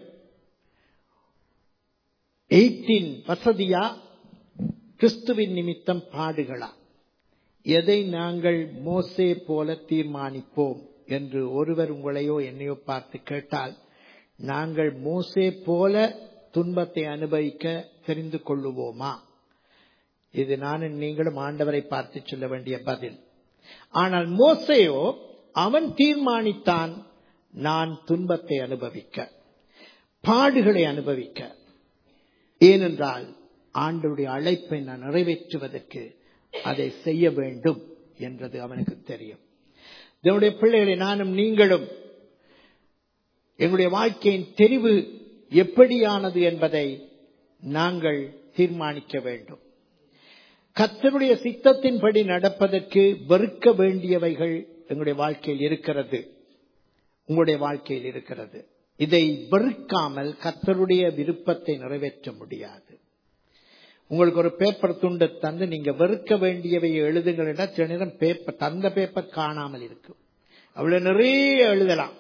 எய்த்தின் வசதியா கிறிஸ்துவின் நிமித்தம் பாடுகளா எதை நாங்கள் மோசே போல தீர்மானிப்போம் என்று ஒருவர் உங்களையோ என்னையோ பார்த்து கேட்டால் நாங்கள் மோசே போல துன்பத்தை அனுபவிக்க தெரிந்து கொள்ளுவோமா இது நானும் நீங்களும் ஆண்டவரை பார்த்து சொல்ல வேண்டிய பதில் ஆனால் மோசேயோ அவன் தீர்மானித்தான் நான் துன்பத்தை அனுபவிக்க பாடுகளை அனுபவிக்க ஏனென்றால் ஆண்டவருடைய அழைப்பை நான் நிறைவேற்றுவதற்கு அதை செய்ய வேண்டும் என்றது அவனுக்கு தெரியும் இதனுடைய பிள்ளைகளை நானும் நீங்களும் எங்களுடைய வாழ்க்கையின் தெரிவு எப்படியானது என்பதை நாங்கள் தீர்மானிக்க வேண்டும் கத்தருடைய சித்தத்தின்படி நடப்பதற்கு வெறுக்க வேண்டியவைகள் எங்களுடைய வாழ்க்கையில் இருக்கிறது உங்களுடைய வாழ்க்கையில் இருக்கிறது இதை வெறுக்காமல் கத்தருடைய விருப்பத்தை நிறைவேற்ற முடியாது உங்களுக்கு ஒரு பேப்பர் துண்டு தந்து நீங்க வெறுக்க வேண்டியவை எழுதுங்கன்னா சில நேரம் பேப்பர் தந்த பேப்பர் காணாமல் இருக்கும் அவ்வளவு நிறைய எழுதலாம்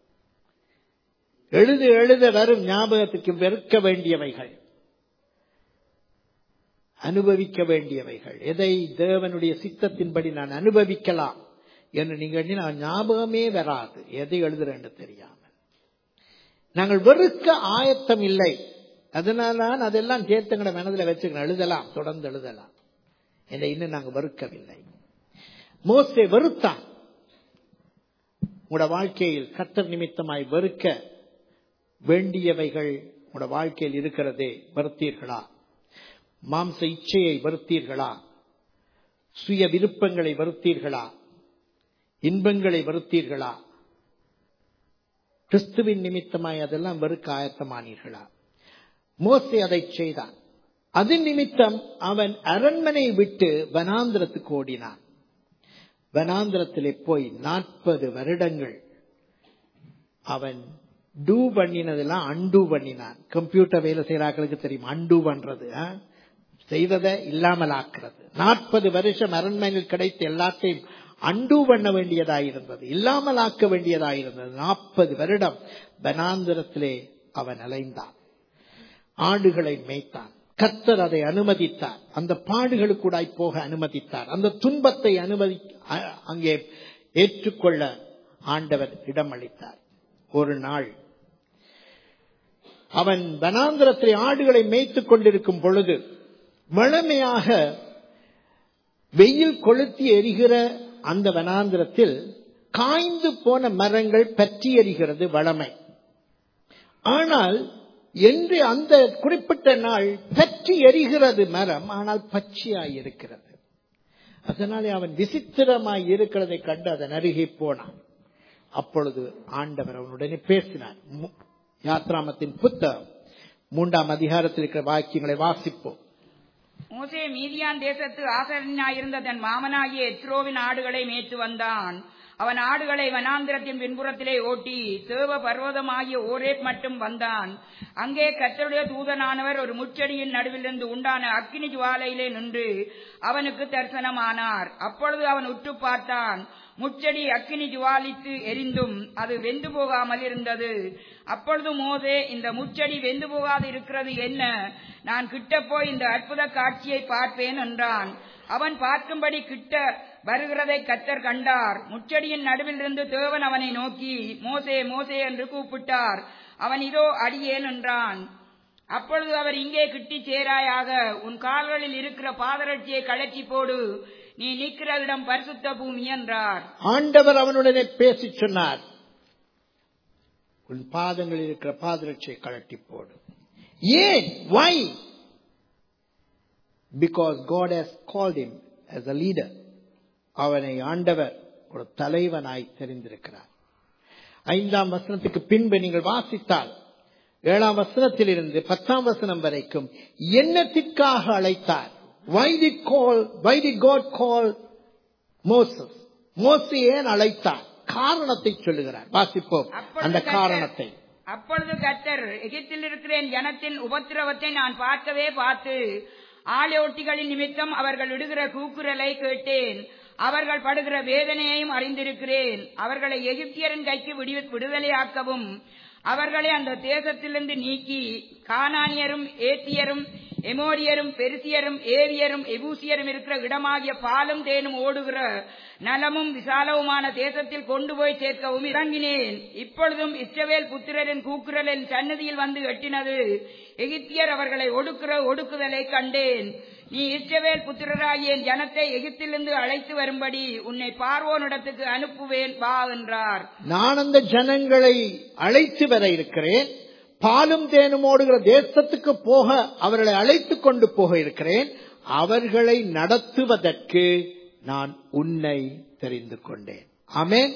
எழுது எழுத வரும் ஞாபகத்துக்கு வெறுக்க வேண்டியவைகள் அனுபவிக்க வேண்டியவைகள் எதை தேவனுடைய சித்தத்தின்படி நான் அனுபவிக்கலாம் என்று நீங்க எண்ணினா ஞாபகமே வராது எதை எழுதுறேன்னு தெரியாமல் நாங்கள் வெறுக்க ஆயத்தம் இல்லை அதனால தான் அதெல்லாம் சேர்த்துங்கட மனதில் வச்சுக்கணும் எழுதலாம் தொடர்ந்து எழுதலாம் என்னை இன்னும் நாங்கள் வெறுக்கவில்லை மோசே வெறுத்தான் உங்களோட வாழ்க்கையில் கத்தர் நிமித்தமாய் வெறுக்க வேண்டியவைகள் உங்களோட வாழ்க்கையில் இருக்கிறதே வெறுத்தீர்களா மாம்ச இச்சையை வெறுத்தீர்களா சுய விருப்பங்களை வெறுத்தீர்களா இன்பங்களை வெறுத்தீர்களா கிறிஸ்துவின் நிமித்தமாய் அதெல்லாம் வெறுக்க ஆயத்தமானீர்களா மோசே அதை செய்தான் அதன் நிமித்தம் அவன் அரண்மனை விட்டு வனாந்திரத்துக்கு ஓடினான் வனாந்திரத்திலே போய் நாற்பது வருடங்கள் அவன் டூ பண்ணினதெல்லாம் அண்டு பண்ணினான் கம்ப்யூட்டர் வேலை செய்யறாங்களுக்கு தெரியும் அண்டு பண்றது ஆ? செய்ததை இல்லாமல் ஆக்குறது நாற்பது வருஷம் அரண்மனையில் கிடைத்த எல்லாத்தையும் அண்டு பண்ண வேண்டியதாயிருந்தது இல்லாமல் ஆக்க வேண்டியதாயிருந்தது நாற்பது வருடம் வனாந்திரத்திலே அவன் அலைந்தான் ஆடுகளை மேய்த்தான் கர்த்தர் அதை அனுமதித்தார் அந்த பாடுகளுக்கூடாய் போக அனுமதித்தார் அந்த துன்பத்தை அனுமதி அ- அங்கே ஏற்றுக்கொள்ள ஆண்டவர் இடமளித்தார் ஒரு நாள் அவன் வனாந்திரத்திலே ஆடுகளை மேய்த்துக் கொண்டிருக்கும் பொழுது வளமையாக வெயில் கொளுத்தி எரிகிற அந்த வனாந்திரத்தில் காய்ந்து போன மரங்கள் பற்றி எரிகிறது வளமை ஆனால் என்று அந்த குறிப்பிட்ட நாள் பற்றி எரிகிறது மரம் ஆனால் பச்சையாய் இருக்கிறது அதனாலே அவன் விசித்திரமாய் இருக்கிறதை கண்டு அதன் அருகே போனான் அப்பொழுது ஆண்டவர் அவனுடனே பேசினார் மு- யாத்ராமத்தின் புத்தகம் மூன்றாம் அதிகாரத்தில் இருக்கிற வாக்கியங்களை வாசிப்போம்
மோசே மீதியான் தேசத்து ஆசரனாயிருந்த தன் மாமனாகிய எத்ரோவின் ஆடுகளை மேய்த்து வந்தான் அவன் ஆடுகளை வனாந்திரத்தின் பின்புறத்திலே ஓட்டி தேவ பர்வதமாகிய ஓரேப் மட்டும் வந்தான் அங்கே கர்த்தருடைய தூதனானவர் ஒரு முச்செடியின் நடுவிலிருந்து உண்டான அக்கினி ஜுவாலையிலே நின்று அவனுக்கு தரிசனமானார் அப்பொழுது அவன் உற்று பார்த்தான் முச்செடி அக்கினி ஜுவாலித்து எரிந்தும் அது வெந்து போகாமல் இருந்தது அப்பொழுது மோசே இந்த முச்செடி வெந்து போகாது இருக்கிறது என்ன நான் கிட்ட போய் இந்த அற்புத காட்சியை பார்ப்பேன் என்றான் அவன் பார்க்கும்படி கிட்ட வருகிறதை கத்தர் கண்டார் முச்செடியின் நடுவில் இருந்து தேவன் அவனை நோக்கி மோசே மோசே என்று கூப்பிட்டார் அவன் இதோ அடியேன் என்றான் அப்பொழுது அவர் இங்கே கிட்டி சேராயாக உன் கால்களில் இருக்கிற பாதரட்சியை கழற்றி போடு நீ நிற்கிற இடம் பரிசுத்த பூமி என்றார்
ஆண்டவர் அவனுடனே பேசி சொன்னார் உன் பாதங்களில் இருக்கிற பாதரட்சியை கழட்டி போடு ஏன் why because God has called him as a leader அவனை ஆண்டவர் ஒரு தலைவனாய் தெரிந்திருக்கிறார் ஐந்தாம் வசனத்துக்கு பின்பு நீங்கள் வாசித்தால் ஏழாம் வசனத்திலிருந்து பத்தாம் வசனம் வரைக்கும் என்னத்திற்காக அழைத்தார் why did call why did god call Moses மோசே ஏன் அழைத்தார் காரணத்தை சொல்லுகிறார் வாசிப்போம்
அப்பொழுது
அந்த
கர்த்தர்-
காரணத்தை
அப்பொழுது கர்த்தர் எகிப்தில் இருக்கிற என் ஜனத்தின் உபத்திரவத்தை நான் பார்க்கவே பார்த்து ஆளையோட்டிகளின் நிமித்தம் அவர்கள் இடுகிற கூக்குரலை கேட்டேன் அவர்கள் படுகிற வேதனையையும் அறிந்திருக்கிறேன் அவர்களை எகிப்தியரின் கைக்கு விடு- விடுதலையாக்கவும் அவர்களை அந்த தேசத்திலிருந்து நீக்கி கானானியரும் ஏத்தியரும் எமோரியரும் பெருசியரும் ஏவியரும் எபூசியரும் இருக்கிற இடமாகிய பாலும் தேனும் ஓடுகிற நலமும் விசாலவுமான தேசத்தில் கொண்டு போய் சேர்க்கவும் இறங்கினேன் இப்பொழுதும் இஸ்ரவேல் புத்திரரின் கூக்குரலின் சன்னதியில் வந்து எட்டினது எகிப்தியர் அவர்களை ஒடுக்குற ஒடுக்குதலை கண்டேன் நீ இஸ்ரவேல் புத்திரராகிய என் ஜனத்தை எகிப்திலிருந்து அழைத்து வரும்படி உன்னை பார்வோனிடத்துக்கு அனுப்புவேன் வா என்றார்
நான் அந்த ஜனங்களை அழைத்து வர இருக்கிறேன் பாலும் தேனும் ஓடுகிற தேசத்துக்கு போக அவர்களை அழைத்துக் கொண்டு போக இருக்கிறேன் அவர்களை நடத்துவதற்கு நான் உன்னை தெரிந்து கொண்டேன் ஆமென்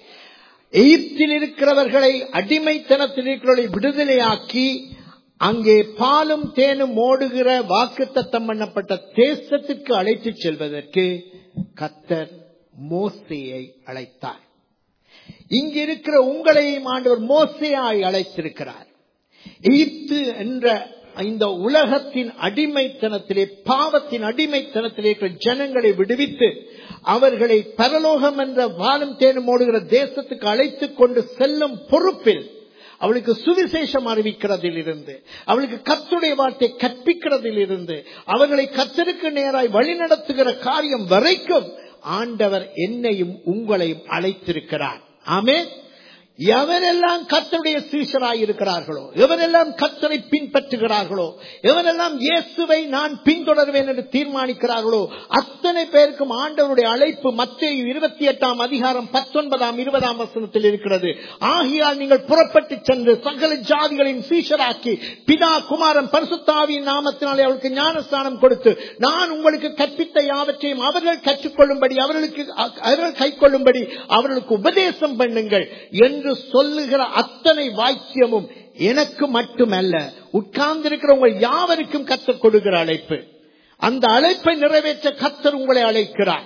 எகிப்தில் இருக்கிறவர்களை அடிமைத்தனத்தில் இருக்கிறவர்களை விடுதலையாக்கி அங்கே பாலும் தேனும் ஓடுகிற வாக்குத்தத்தம் பண்ணப்பட்ட தேசத்திற்கு அழைத்துச் செல்வதற்கு கத்தர் மோசேயை அழைத்தார் இங்க இருக்கிற உங்களையும் ஆண்டவர் மோசையாய் அழைத்திருக்கிறார் எகிப்து என்ற இந்த உலகத்தின் அடிமைத்தனத்திலே பாவத்தின் அடிமைத்தனத்திலே இருக்கிற ஜனங்களை விடுவித்து அவர்களை பரலோகம் என்ற வானம் தேனும் ஓடுகிற தேசத்துக்கு அழைத்துக் கொண்டு செல்லும் பொறுப்பில் அவளுக்கு சுவிசேஷம் அறிவிக்கிறதில் இருந்து அவளுக்கு கத்துடைய வார்த்தை கற்பிக்கிறதில் இருந்து அவர்களை கத்தருக்கு நேராய் வழிநடத்துகிற காரியம் வரைக்கும் ஆண்டவர் என்னையும் உங்களையும் அழைத்திருக்கிறார் ஆமே எவரெல்லாம் கத்தருடைய சீஷராய் இருக்கிறார்களோ எவரெல்லாம் கத்தரை பின்பற்றுகிறார்களோ எவரெல்லாம் இயேசுவை நான் பின்தொடர்வேன் என்று தீர்மானிக்கிறார்களோ அத்தனை பேருக்கும் ஆண்டவருடைய அழைப்பு மத்திய இருபத்தி எட்டாம் அதிகாரம் பத்தொன்பதாம் இருபதாம் வசனத்தில் இருக்கிறது ஆகியால் நீங்கள் புறப்பட்டு சென்று சகல ஜாதிகளின் சீஷராக்கி பிதா குமாரன் பரிசுத்தாவியின் நாமத்தினாலே அவளுக்கு ஞானஸ்தானம் கொடுத்து நான் உங்களுக்கு கற்பித்த யாவற்றையும் அவர்கள் கற்றுக்கொள்ளும்படி அவர்களுக்கு அவர்கள் கை கொள்ளும்படி அவர்களுக்கு உபதேசம் பண்ணுங்கள் என்று சொல்லுகிற அத்தனை வாக்கியமும் எனக்கு மட்டுமல்ல உட்கார்ந்திருக்கிற உங்கள் யாவருக்கும் கற்றுக் கொடுக்கிற அழைப்பு அந்த அழைப்பை நிறைவேற்ற கத்தர் உங்களை அழைக்கிறார்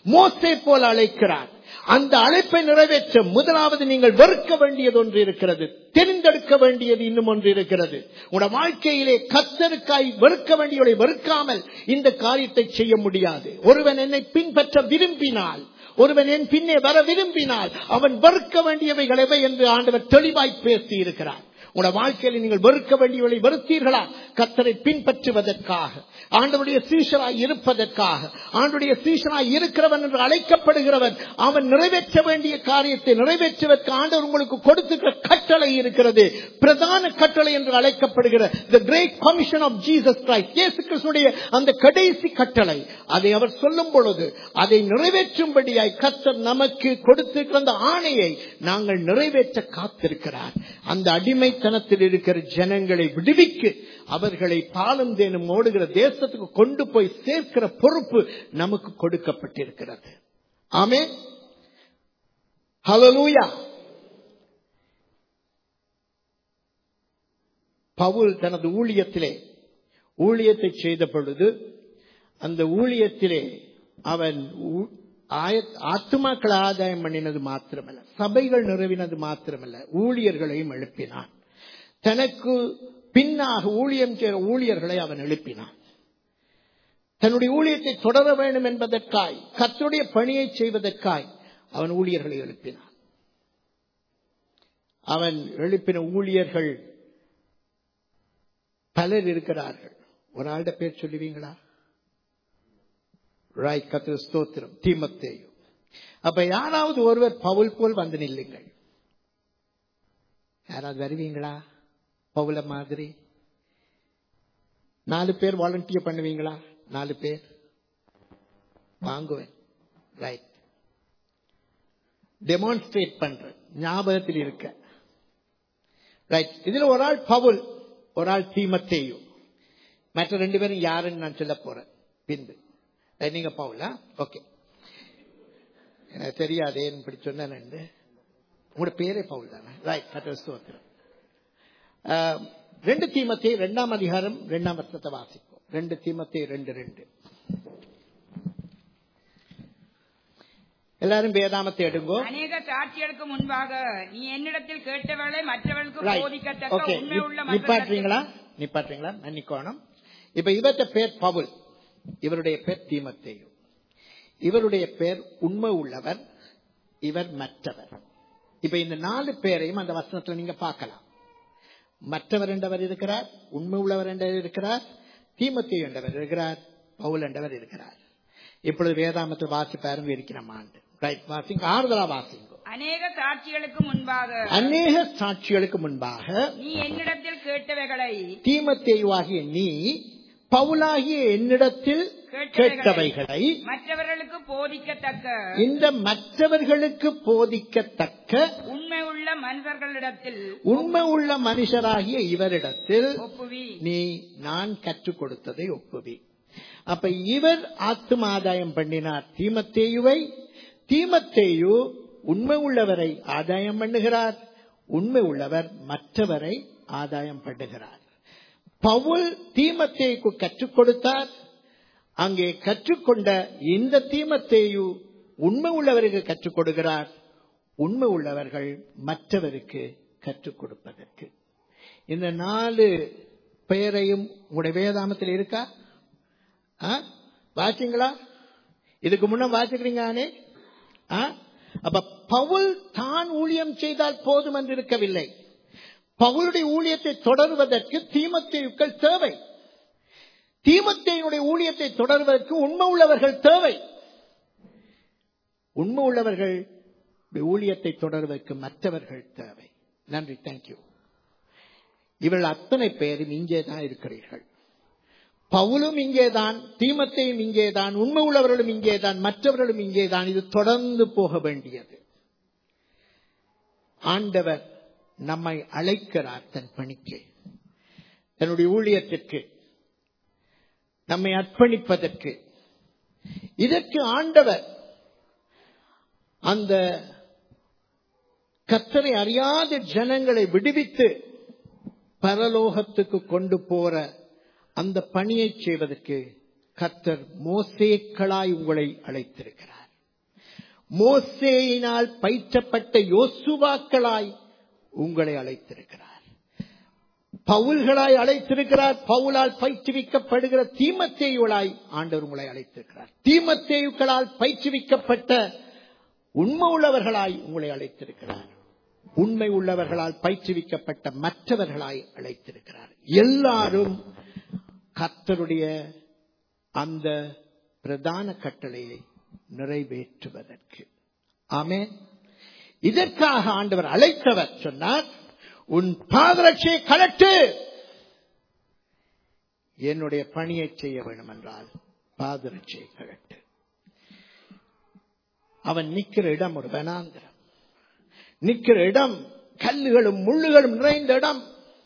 மோசே போல அழைக்கிறார் அந்த அழைப்பை நிறைவேற்ற முதலாவது நீங்கள் வெறுக்க வேண்டியது ஒன்று இருக்கிறது தெரிந்தெடுக்க வேண்டியது இன்னும் ஒன்று இருக்கிறது உங்களோட வாழ்க்கையிலே கத்தருக்காய் வெறுக்க வேண்டியவரை வெறுக்காமல் இந்த காரியத்தை செய்ய முடியாது ஒருவன் என்னை பின்பற்ற விரும்பினால் ஒருவன் என் பின்னே வர விரும்பினால் அவன் வெறுக்க வேண்டியவைகள் எவை என்று ஆண்டவர் தெளிவாய் பேசி இருக்கிறார் உங்களோட வாழ்க்கையில் நீங்கள் வெறுக்க வேண்டியவர்களை வெறுத்தீர்களா கத்தரை பின்பற்றுவதற்காக ஆண்டவருடைய சீஷராய் இருப்பதற்காக ஆண்டுடைய சீஷராய் இருக்கிறவன் என்று அழைக்கப்படுகிறவன் அவன் நிறைவேற்ற வேண்டிய காரியத்தை நிறைவேற்றுவதற்கு ஆண்டவர் உங்களுக்கு கொடுத்துக்கிற கட்டளை இருக்கிறது பிரதான கட்டளை என்று அழைக்கப்படுகிற the great commission of jesus christ இயேசு கிறிஸ்துடைய அந்த கடைசி கட்டளை அதை அவர் சொல்லும் பொழுது அதை நிறைவேற்றும்படியாய் கத்தர் நமக்கு கொடுத்திருக்கிற அந்த ஆணையை நாங்கள் நிறைவேற்ற காத்திருக்கிறார் அந்த அடிமைத்தனத்தில் இருக்கிற ஜனங்களை விடுவிக்கு அவர்களை பாலும் தேனும் ஓடுகிற தேசத்துக்கு கொண்டு போய் சேர்க்கிற பொறுப்பு நமக்கு கொடுக்கப்பட்டிருக்கிறது ஆமே ஹலலூயா பவுல் தனது ஊழியத்திலே ஊழியத்தை செய்த பொழுது அந்த ஊழியத்திலே அவன் ஊ- ஆய- ஆத்துமாக்களை ஆதாயம் பண்ணினது மாத்திரமல்ல சபைகள் நிறுவினது மாத்திரமல்ல ஊழியர்களையும் எழுப்பினான் தனக்கு பின்னாக ஊழியம் செய்கிற ஊழியர்களை அவன் எழுப்பினான் தன்னுடைய ஊழியத்தை தொடர வேண்டும் என்பதற்காய் கர்த்தருடைய பணியை செய்வதற்காய் அவன் ஊழியர்களை எழுப்பினான் அவன் எழுப்பின ஊழியர்கள் பலர் இருக்கிறார்கள் ஒரு ஆளுடைய பேர் சொல்லுவீங்களா ராய் கத்திர ஸ்தோத்திரம் தீமத்தேயும் அப்ப யாராவது ஒருவர் பவுல் போல் வந்து நில்லுங்கள் யாராவது வருவீங்களா பவுல மாதிரி நாலு பேர் வாலண்டியர் பண்ணுவீங்களா நாலு பேர் வாங்குவேன் ரைட் டெமான்ஸ்ட்ரேட் பண்றேன் ஞாபகத்தில் இருக்க ரைட் இதுல ஒரு ஆள் பவுல் ஒரு ஆள் தீமத்தேயும் மற்ற ரெண்டு பேரும் யாருன்னு நான் சொல்ல போறேன் பின்பு அஹ் நீங்க பவுலா ஓகே எனக்கு தெரியாது ஏன் இப்படி சொன்னேன் உங்களோட பேரே பவுல் தானே ரைட் கட்ட ஸ்தோத்திரம் ஆஹ், ரெண்டு தீமத்தை ரெண்டாம் அதிகாரம் ரெண்டாம் வருஷத்தை வாசிப்போம் ரெண்டு தீமத்தை ரெண்டு ரெண்டு எல்லாரும் வேதாமத்தை எடுங்கோ
அநேக சாட்சிகளுக்கு முன்பாக நீ என்னிடத்தில் கேட்டவர்களை மற்றவர்களுக்கு
Right.
போதிக்கத்தக்க
Okay.
உண்மை உள்ள
நிப்- நிப்பாட்டுறீங்களா நிப்பாட்டுறீங்களா மன்னிக்கோணும் இப்ப இவர்த்த பேர் பவுல் இவருடைய பேர் தீமத்தேயு இவருடைய பேர் உண்மை உள்ளவர் இவர் மற்றவர் இப்ப இந்த நாலு பேரையும் அந்த வசனத்துல நீங்க பார்க்கலாம் மற்றவர் என்றவர் இருக்கிறார் உண்மை உள்ளவர் என்றவர் இருக்கிறார் தீமத்தேயு என்றவர் இருக்கிறார் பவுல் என்றவர் இருக்கிறார் இப்பொழுது வேதாமத்தில் வாசி பாருங்க இருக்கிற ஆண்டு ரைட் வாசிங்க ஆறுதலா வாசிங்க
அநேக சாட்சிகளுக்கு முன்பாக
அநேக சாட்சிகளுக்கு முன்பாக
நீ என்னிடத்தில் கேட்டவைகளை
தீமத்தேயுவாகிய நீ பவுலாகிய என்னிடத்தில் கேட்டவைகளை
மற்றவர்களுக்கு போதிக்கத்தக்க
இந்த மற்றவர்களுக்கு போதிக்கத்தக்க
உண்மை உள்ள மனிதர்களிடத்தில்
உண்மை உள்ள மனுஷராகிய இவரிடத்தில்
ஒப்புவி
நீ நான் கற்றுக் கொடுத்ததை ஒப்புவி அப்ப இவர் ஆத்தும ஆதாயம் பண்ணினார் தீமத்தேயுவை தீமத்தேயு உண்மை உள்ளவரை ஆதாயம் பண்ணுகிறார் உண்மை உள்ளவர் மற்றவரை ஆதாயம் பண்ணுகிறார் பவுல் தீமத்தேயுக்கு கற்றுக் கொடுத்தார் அங்கே கற்றுக்கொண்ட இந்த தீமத்தேயு உண்மை உள்ளவருக்கு கற்றுக் கொடுக்கிறார் உண்மை உள்ளவர்கள் மற்றவருக்கு கற்றுக் கொடுப்பதற்கு இந்த நாலு பெயரையும் உங்களுடைய வேதாமத்தில் இருக்கா ஆ? வாசிங்களா இதுக்கு முன்ன வாசிக்கிறீங்க அப்ப பவுல் தான் ஊழியம் செய்தால் போதும் என்று இருக்கவில்லை பவுலுடைய ஊழியத்தை தொடர்வதற்கு தீமத்தேயுக்கள் தேவை தீமத்தேயுடைய ஊழியத்தை தொடர்வதற்கு உண்மை உள்ளவர்கள் தேவை உண்மை உள்ளவர்கள் ஊழியத்தை தொடர்வதற்கு மற்றவர்கள் தேவை நன்றி தேங்க்யூ இவர்கள் அத்தனை பேரும் இங்கே தான் இருக்கிறீர்கள் பவுலும் இங்கேதான் தீமத்தையும் இங்கேதான் உண்மை உள்ளவர்களும் இங்கேதான் மற்றவர்களும் இங்கேதான் இது தொடர்ந்து போக வேண்டியது ஆண்டவர் நம்மை அழைக்கிறார் தன் பணிக்கு தன்னுடைய ஊழியத்திற்கு நம்மை அர்ப்பணிப்பதற்கு இதற்கு ஆண்டவர் அந்த கத்தரை அறியாத ஜனங்களை விடுவித்து பரலோகத்துக்கு கொண்டு போற அந்த பணியை செய்வதற்கு கத்தர் மோசேக்களாய் உங்களை அழைத்திருக்கிறார் மோசேயினால் பயிற்றப்பட்ட யோசுவாக்களாய் உங்களை அழைத்திருக்கிறார் பவுல்களாய் அழைத்திருக்கிறார் பவுலால் பயிற்றுவிக்கப்படுகிற தீமத்தேயுளாய் ஆண்டவர் உங்களை அழைத்திருக்கிறார் தீமத்தேயுக்களால் பயிற்றுவிக்கப்பட்ட உண்மை உள்ளவர்களாய் உங்களை அழைத்திருக்கிறார் உண்மை உள்ளவர்களால் பயிற்றுவிக்கப்பட்ட மற்றவர்களாய் அழைத்திருக்கிறார் எல்லாரும் கர்த்தருடைய அந்த பிரதான கட்டளையை நிறைவேற்றுவதற்கு ஆமே இதற்காக ஆண்டவர் அழைத்தவர் சொன்னார் உன் பாதரட்சியை கலட்டு என்னுடைய பணியை செய்ய வேண்டும் என்றால் பாதரட்சியை கலட்டு அவன் நிக்கிற இடம் ஒரு வனாந்திரம் நிக்கிற இடம் கல்லுகளும் முள்ளுகளும் நிறைந்த இடம்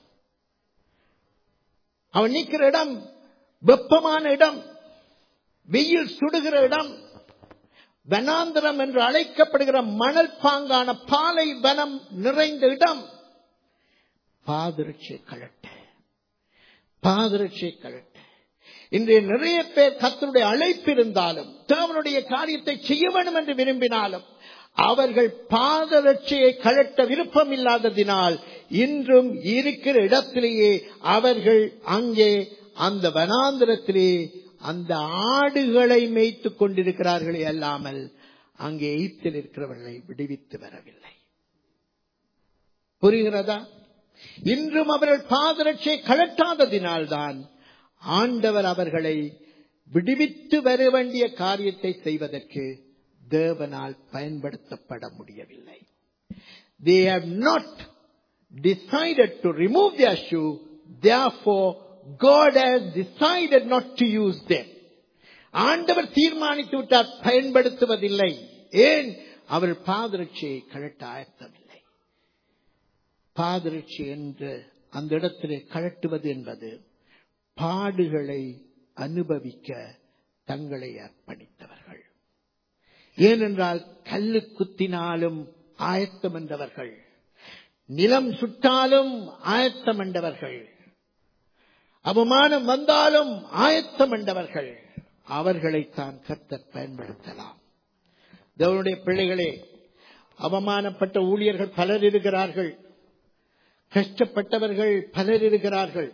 அவன் நிக்கிற இடம் வெப்பமான இடம் வெயில் சுடுகிற இடம் வனாந்திரம் என்று அழைக்கப்படுகிற மணல் பாங்கான பாலை வனம் நிறைந்த இடம் பாதிரட்சியை கலட்ட பாதிரட்சியை கலட்ட இன்றைய நிறைய பேர் கத்தருடைய அழைப்பு இருந்தாலும் தேவனுடைய காரியத்தை செய்ய வேண்டும் என்று விரும்பினாலும் அவர்கள் பாதரட்சியை கழட்ட விருப்பம் இல்லாததினால் இன்றும் இருக்கிற இடத்திலேயே அவர்கள் அங்கே அந்த வனாந்திரத்திலே அந்த ஆடுகளை மேய்த்துக் கொண்டிருக்கிறார்களே அல்லாமல் அங்கே எய்த்தில் இருக்கிறவர்களை விடுவித்து வரவில்லை புரிகிறதா இன்றும் அவர்கள் பாதரட்சியை கழட்டாததினால்தான் ஆண்டவர் அவர்களை விடுவித்து வர வேண்டிய காரியத்தை செய்வதற்கு தேவனால் பயன்படுத்தப்பட முடியவில்லை they have not decided to remove their shoe therefore god has decided not to use them ஆண்டவர் தீர்மானித்து விட்டார் பயன்படுத்துவதில்லை ஏன் அவர் பாதரட்சியை கழட்ட ஆயத்தமில்லை பாதரட்சி என்று அந்த இடத்திலே கழட்டுவது என்பது பாடுகளை அனுபவிக்க தங்களை அர்ப்பணித்தவர்கள் ஏனென்றால் கல்லு குத்தினாலும் ஆயத்தம் என்றவர்கள் நிலம் சுட்டாலும் ஆயத்தம் என்றவர்கள் அவமானம் வந்தாலும் ஆயத்தம் என்றவர்கள் அவர்களைத்தான் கர்த்தர் பயன்படுத்தலாம் தேவனுடைய பிள்ளைகளே அவமானப்பட்ட ஊழியர்கள் பலர் இருக்கிறார்கள் கஷ்டப்பட்டவர்கள் பலர் இருக்கிறார்கள்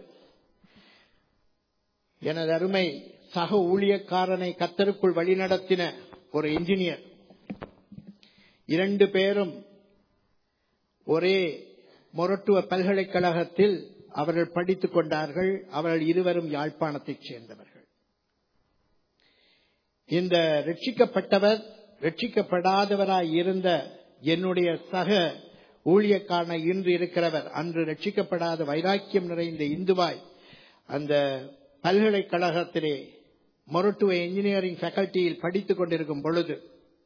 எனது அருமை சக ஊழியக்காரனை கத்தருக்குள் வழிநடத்தின ஒரு இன்ஜினியர் இரண்டு பேரும் ஒரே மொரட்டுவ பல்கலைக்கழகத்தில் அவர்கள் படித்துக் கொண்டார்கள் அவர்கள் இருவரும் யாழ்ப்பாணத்தைச் சேர்ந்தவர்கள் இந்த ரட்சிக்கப்பட்டவர் ரட்சிக்கப்படாதவராய் இருந்த என்னுடைய சக ஊழியக்கான இன்று இருக்கிறவர் அன்று ரட்சிக்கப்படாத வைராக்கியம் நிறைந்த இந்துவாய் அந்த பல்கலைக்கழகத்திலே மொரட்டுவ இன்ஜினியரிங் ஃபேக்கல்டியில் படித்துக் கொண்டிருக்கும் பொழுது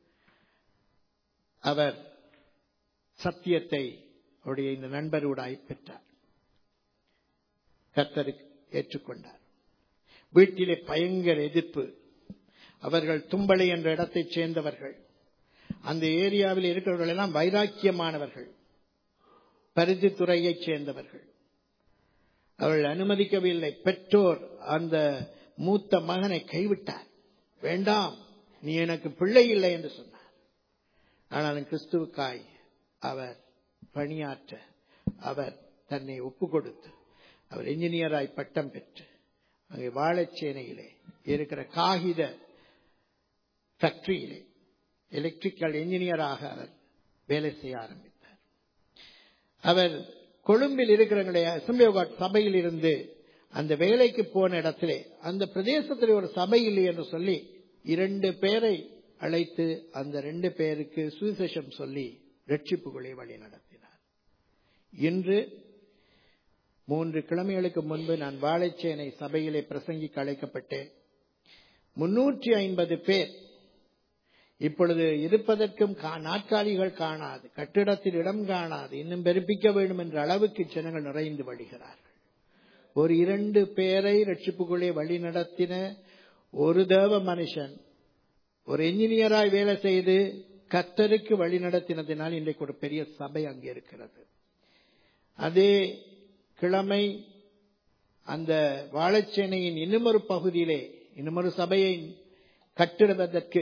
அவர் சத்தியத்தை அவருடைய இந்த நண்பருடாய் பெற்றார் கர்த்தருக்கு ஏற்றுக்கொண்டார் வீட்டிலே பயங்கர எதிர்ப்பு அவர்கள் தும்பளை என்ற இடத்தைச் சேர்ந்தவர்கள் அந்த ஏரியாவில் இருக்கிறவர்கள் எல்லாம் வைராக்கியமானவர்கள் பருத்தித்துறையைச் சேர்ந்தவர்கள் அவர்கள் அனுமதிக்கவில்லை பெற்றோர் அந்த மூத்த மகனை கைவிட்டார் வேண்டாம் நீ எனக்கு பிள்ளை இல்லை என்று சொன்னார் ஆனாலும் கிறிஸ்துவுக்காய் அவர் பணியாற்ற அவர் தன்னை ஒப்பு கொடுத்து அவர் என்ஜினியராய் பட்டம் பெற்று அங்கே வாழைச்சேனையிலே இருக்கிற காகித ஃபேக்டரியிலே எலக்ட்ரிக்கல் என்ஜினியராக அவர் வேலை செய்ய ஆரம்பித்தார் அவர் கொழும்பில் இருக்கிறவங்களுடைய அசம்பிளி சபையில் இருந்து அந்த வேலைக்கு போன இடத்திலே அந்த பிரதேசத்தில் ஒரு சபை இல்லை என்று சொல்லி இரண்டு பேரை அழைத்து அந்த ரெண்டு பேருக்கு சுவிசேஷம் சொல்லி ரட்சிப்புகளை வழி நடத்தினார் இன்று மூன்று கிழமைகளுக்கு முன்பு நான் வாழைச்சேனை சபையிலே பிரசங்கிக்க அழைக்கப்பட்டேன் முன்னூற்றி ஐம்பது பேர் இப்பொழுது இருப்பதற்கும் நாற்காலிகள் காணாது கட்டிடத்தில் இடம் காணாது இன்னும் பெருப்பிக்க வேண்டும் என்ற அளவுக்கு ஜனங்கள் நிறைந்து வழிகிறார்கள் ஒரு இரண்டு பேரை ரட்சிப்புக்குள்ளே வழி நடத்தின ஒரு தேவ மனுஷன் ஒரு என்ஜினியராய் வேலை செய்து கத்தருக்கு வழி நடத்தினதினால் இன்றைக்கு ஒரு பெரிய சபை அங்கே இருக்கிறது அதே கிழமை அந்த வாழைச்சேனையின் இன்னுமொரு பகுதியிலே இன்னுமொரு சபையை கட்டிடுவதற்கு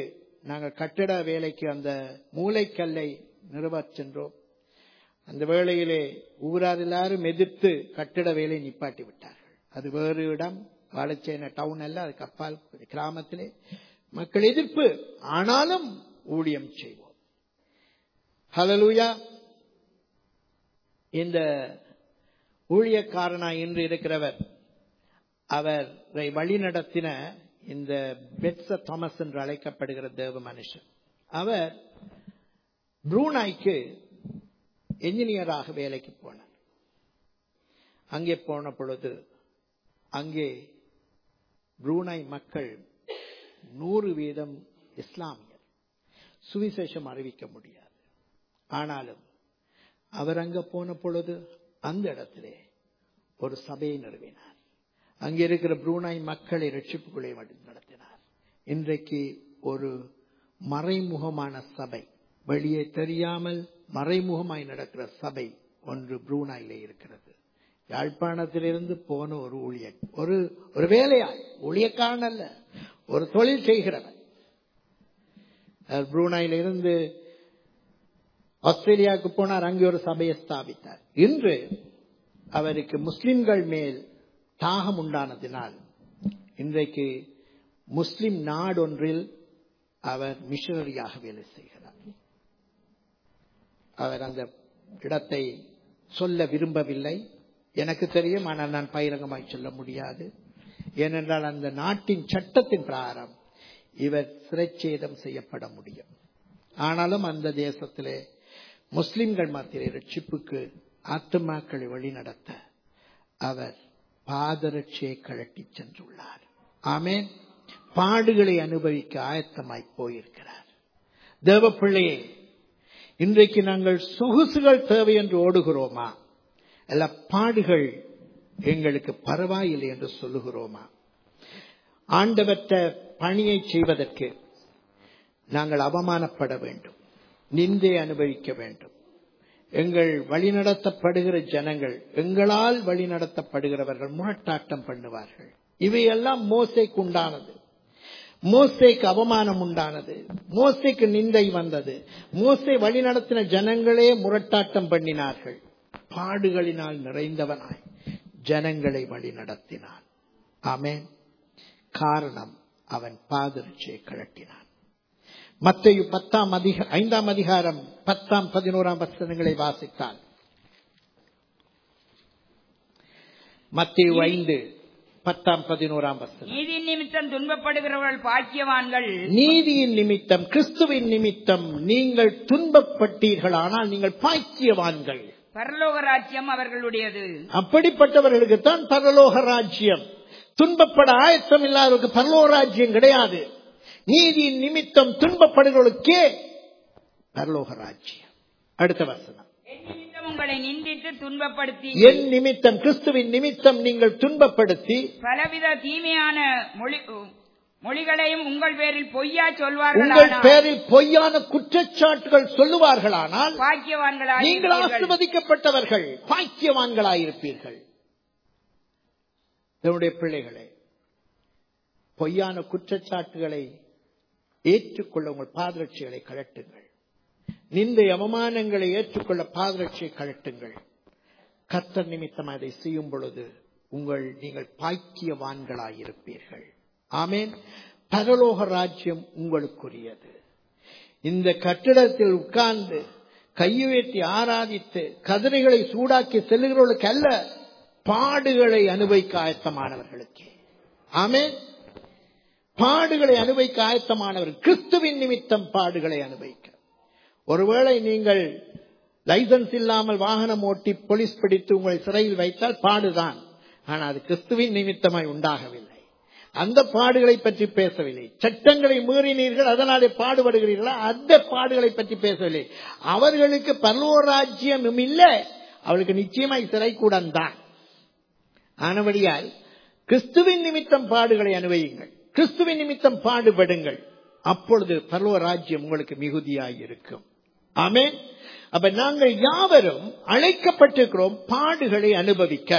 நாங்கள் கட்டிட வேலைக்கு அந்த மூளைக்கல்லை நிறுவச் சென்றோம் அந்த வேளையிலே ஊரார் எல்லாரும் எதிர்த்து கட்டிட வேலை நிப்பாட்டி விட்டார்கள் அது வேறு இடம் வாழைச்சேன டவுன் அல்ல அதுக்கு அப்பால் கிராமத்திலே மக்கள் எதிர்ப்பு ஆனாலும் ஊழியம் செய்வோம் ஹலலூயா இந்த ஊழியக்காரனா இன்று இருக்கிறவர் அவரை வழிநடத்தின இந்த பெட்ஸ தாமஸ் என்று அழைக்கப்படுகிற தேவ மனுஷன் அவர் ப்ரூனாய்க்கு என்ஜினியராக வேலைக்கு போனார் அங்கே போன பொழுது அங்கே ப்ரூனாய் மக்கள் நூறு வீதம் இஸ்லாமியர் சுவிசேஷம் அறிவிக்க முடியாது ஆனாலும் அவர் அங்க போன பொழுது அந்த இடத்திலே ஒரு சபையை நிறுவினார் அங்கே இருக்கிற ப்ரூனாய் மக்களை ரட்சிப்புக்குள்ளே நடத்தினார் இன்றைக்கு ஒரு மறைமுகமான சபை வெளியே தெரியாமல் மறைமுகமாய் நடக்கிற சபை ஒன்று ப்ரூனாயிலே இருக்கிறது யாழ்ப்பாணத்திலிருந்து போன ஒரு ஊழியர் ஒரு ஒரு வேலையாள் ஊழியக்காரன் அல்ல ஒரு தொழில் செய்கிறவன் ப்ரூனாயிலிருந்து ஆஸ்திரேலியாவுக்கு போனார் அங்கே ஒரு சபையை ஸ்தாபித்தார் இன்று அவருக்கு முஸ்லிம்கள் மேல் தாகம் உண்டானதினால் இன்றைக்கு முஸ்லிம் நாடொன்றில் அவர் மிஷனரியாக வேலை செய்கிறார் அவர் அந்த இடத்தை சொல்ல விரும்பவில்லை எனக்கு தெரியும் ஆனால் நான் பகிரங்கமாய் சொல்ல முடியாது ஏனென்றால் அந்த நாட்டின் சட்டத்தின் பிரகாரம் இவர் சிறைச்சேதம் செய்யப்பட முடியும் ஆனாலும் அந்த தேசத்திலே முஸ்லிம்கள் மத்தியிலே ரட்சிப்புக்கு ஆத்துமாக்களை வழிநடத்த அவர் பாதரட்சியை கழட்டி சென்றுள்ளார் ஆமேன் பாடுகளை அனுபவிக்க ஆயத்தமாய் போயிருக்கிறார் தேவ பிள்ளையே இன்றைக்கு நாங்கள் சொகுசுகள் தேவை என்று ஓடுகிறோமா அல்ல பாடுகள் எங்களுக்கு பரவாயில்லை என்று சொல்லுகிறோமா ஆண்டவற்ற பணியை செய்வதற்கு நாங்கள் அவமானப்பட வேண்டும் நிந்தை அனுபவிக்க வேண்டும் எங்கள் வழிநடத்தப்படுகிற ஜனங்கள் எங்களால் வழிநடத்தப்படுகிறவர்கள் முரட்டாட்டம் பண்ணுவார்கள் இவையெல்லாம் மோசைக்கு உண்டானது மோசைக்கு அவமானம் உண்டானது மோசைக்கு நிந்தை வந்தது மோசை வழிநடத்தின ஜனங்களே முரட்டாட்டம் பண்ணினார்கள் பாடுகளினால் நிறைந்தவனாய் ஜனங்களை வழிநடத்தினான் ஆமேன் காரணம் அவன் பாதரட்சியை கழட்டினான் மத்தையு பத்தாம் அதிக ஐந்தாம் அதிகாரம் பத்தாம் பதினோராம் வசனங்களை வாசித்தால் மத்திய ஐந்து பத்தாம் பதினோராம் வசனம்
நீதி நிமித்தம் துன்பப்படுகிறவர்கள் பாக்கியவான்கள்
நீதியின் நிமித்தம் கிறிஸ்துவின் நிமித்தம் நீங்கள் துன்பப்பட்டீர்கள் ஆனால் நீங்கள் பாக்கியவான்கள்
பரலோக ராஜ்யம் அவர்களுடையது
அப்படிப்பட்டவர்களுக்கு தான் பரலோக ராஜ்யம் துன்பப்பட ஆயத்தம் இல்லாதவருக்கு பரலோக ராஜ்யம் கிடையாது நீதியின் நிமித்தம் துன்பப்படுகிறவர்களுக்கே பரலோக ராஜ்யம் அடுத்த வசனம்
என் நிமித்தம் உங்களை நிந்தித்து துன்பப்படுத்தி
என் நிமித்தம் கிறிஸ்துவின் நிமித்தம் நீங்கள் துன்பப்படுத்தி
பலவித தீமையான மொழி மொழிகளையும் உங்கள் பேரில் பொய்யா
உங்கள்
சொல்வார்கள்
பேரில் பொய்யான குற்றச்சாட்டுகள் சொல்லுவார்களானால்
பாக்கியவான்களாய்
நீங்கள்
இருப்பீர்கள்.
ஆசிர்வதிக்கப்பட்டவர்கள் பாக்கியவான்களாயிருப்பீர்கள் என்னுடைய பிள்ளைகளே பொய்யான குற்றச்சாட்டுகளை ஏற்றுக்கொள்ள உங்கள் பாதரட்சிகளை கழட்டுங்கள் நிந்தை அவமானங்களை ஏற்றுக்கொள்ள பாதரட்சியை கழட்டுங்கள் கர்த்தர் நிமித்தம் அதை செய்யும் பொழுது உங்கள் நீங்கள் பாக்கியவான்களாயிருப்பீர்கள் ஆமேன் பரலோக ராஜ்யம் உங்களுக்குரியது இந்த கட்டிடத்தில் உட்கார்ந்து கையுயர்த்தி ஆராதித்து கதிரைகளை சூடாக்கி செல்லுகிறவர்களுக்கு அல்ல பாடுகளை அனுபவிக்க ஆயத்தமானவர்களுக்கே ஆமேன் பாடுகளை அனுபவிக்க ஆயத்தமானவர் கிறிஸ்துவின் நிமித்தம் பாடுகளை அனுபவிக்க ஒருவேளை நீங்கள் லைசன்ஸ் இல்லாமல் வாகனம் ஓட்டி போலீஸ் பிடித்து உங்களை சிறையில் வைத்தால் பாடுதான் ஆனால் அது கிறிஸ்துவின் நிமித்தமாய் உண்டாகவில்லை அந்த பாடுகளை பற்றி பேசவில்லை சட்டங்களை மீறினீர்கள் அதனாலே பாடுபடுகிறீர்களா அந்த பாடுகளை பற்றி பேசவில்லை அவர்களுக்கு பரலோராஜ்யமும் இல்லை அவளுக்கு நிச்சயமாய் சிறைக்கூடம் தான் ஆனபடியால் கிறிஸ்துவின் நிமித்தம் பாடுகளை அனுபவியுங்கள் கிறிஸ்துவின் நிமித்தம் பாடுபடுங்கள் அப்பொழுது பரலோக ராஜ்யம் உங்களுக்கு மிகுதியாய் இருக்கும் ஆமென் அப்ப நாங்கள் யாவரும் அழைக்கப்பட்டிருக்கிறோம் பாடுகளை அனுபவிக்க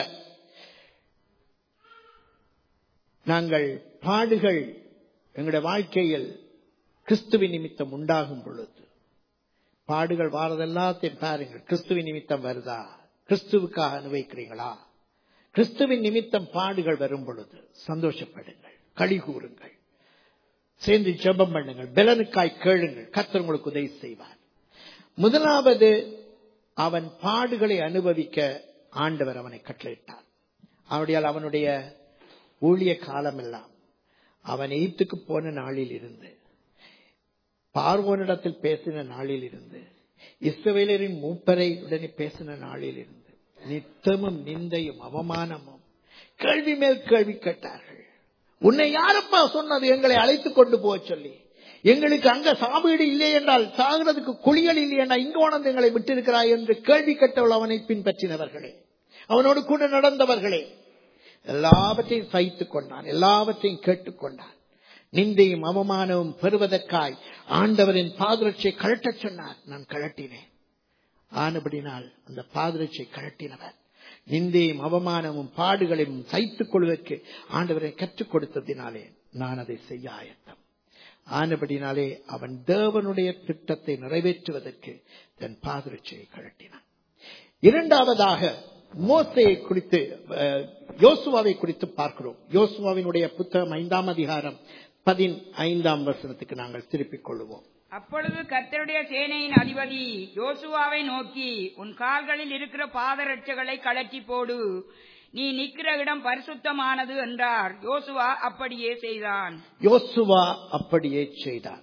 நாங்கள் பாடுகள் எங்களுடைய வாழ்க்கையில் கிறிஸ்துவின் நிமித்தம் உண்டாகும் பொழுது பாடுகள் வாரதெல்லாத்தையும் பாருங்கள் கிறிஸ்துவின் நிமித்தம் வருதா கிறிஸ்துவுக்காக அனுபவிக்கிறீங்களா கிறிஸ்துவின் நிமித்தம் பாடுகள் வரும் பொழுது சந்தோஷப்படுங்கள் களி கூறுங்கள் சேர்ந்து ஜெபம் பண்ணுங்கள் பெலனுக்காய் கேளுங்கள் கர்த்தர் உங்களுக்கு உதவி செய்வார் முதலாவது அவன் பாடுகளை அனுபவிக்க ஆண்டவர் அவனை கட்டளையிட்டார் அவனுடைய அவனுடைய ஊழிய காலமெல்லாம் அவன் எய்த்துக்கு போன நாளில் இருந்து பார்வோனிடத்தில் பேசின நாளில் இருந்து இஸ்ரவேலரின் மூப்பரை உடனே பேசின நாளில் இருந்து நித்தமும் நிந்தையும் அவமானமும் கேள்வி மேல் கேள்வி கேட்டார்கள் உன்னை யாரப்பா சொன்னது எங்களை அழைத்துக் கொண்டு போக சொல்லி எங்களுக்கு அங்க சாவீடு இல்லை என்றால் சாகிறதுக்கு குழிகள் இல்லை என்றால் இங்க உணர்ந்து எங்களை விட்டிருக்கிறாய் என்று கேள்வி கேட்டவள் அவனை பின்பற்றினவர்களே அவனோடு கூட நடந்தவர்களே எல்லாவற்றையும் சகித்துக் கொண்டான் எல்லாவற்றையும் கேட்டுக்கொண்டான் நிந்தையும் அவமானமும் பெறுவதற்காய் ஆண்டவரின் பாதுரட்சியை கழட்டச் சொன்னார் நான் கழட்டினேன் ஆனபடினால் அந்த பாதுரட்சியை கழட்டினவர் நிந்தையும் அவமானமும் பாடுகளையும் சைத்துக் கொள்வதற்கு ஆண்டவரை கற்றுக் கொடுத்ததினாலே நான் அதை செய்ய ஆயத்தம் ஆனபடினாலே அவன் தேவனுடைய திட்டத்தை நிறைவேற்றுவதற்கு தன் பாதுரட்சியை கழட்டினான் இரண்டாவதாக மோசையை குறித்து அஹ், யோசுவாவை குறித்து பார்க்கிறோம் யோசுவாவினுடைய புத்தகம் ஐந்தாம் அதிகாரம் பதினைந்தாம் வசனத்துக்கு நாங்கள் திருப்பிக் கொள்வோம்
அப்பொழுது கர்த்தருடைய சேனையின் அதிபதி யோசுவாவை நோக்கி உன் கால்களில் இருக்கிற பாதரட்சைகளை கழற்றி போடு நீ நிற்கிற இடம் பரிசுத்தமானது என்றார் யோசுவா அப்படியே செய்தான்
யோசுவா அப்படியே செய்தார்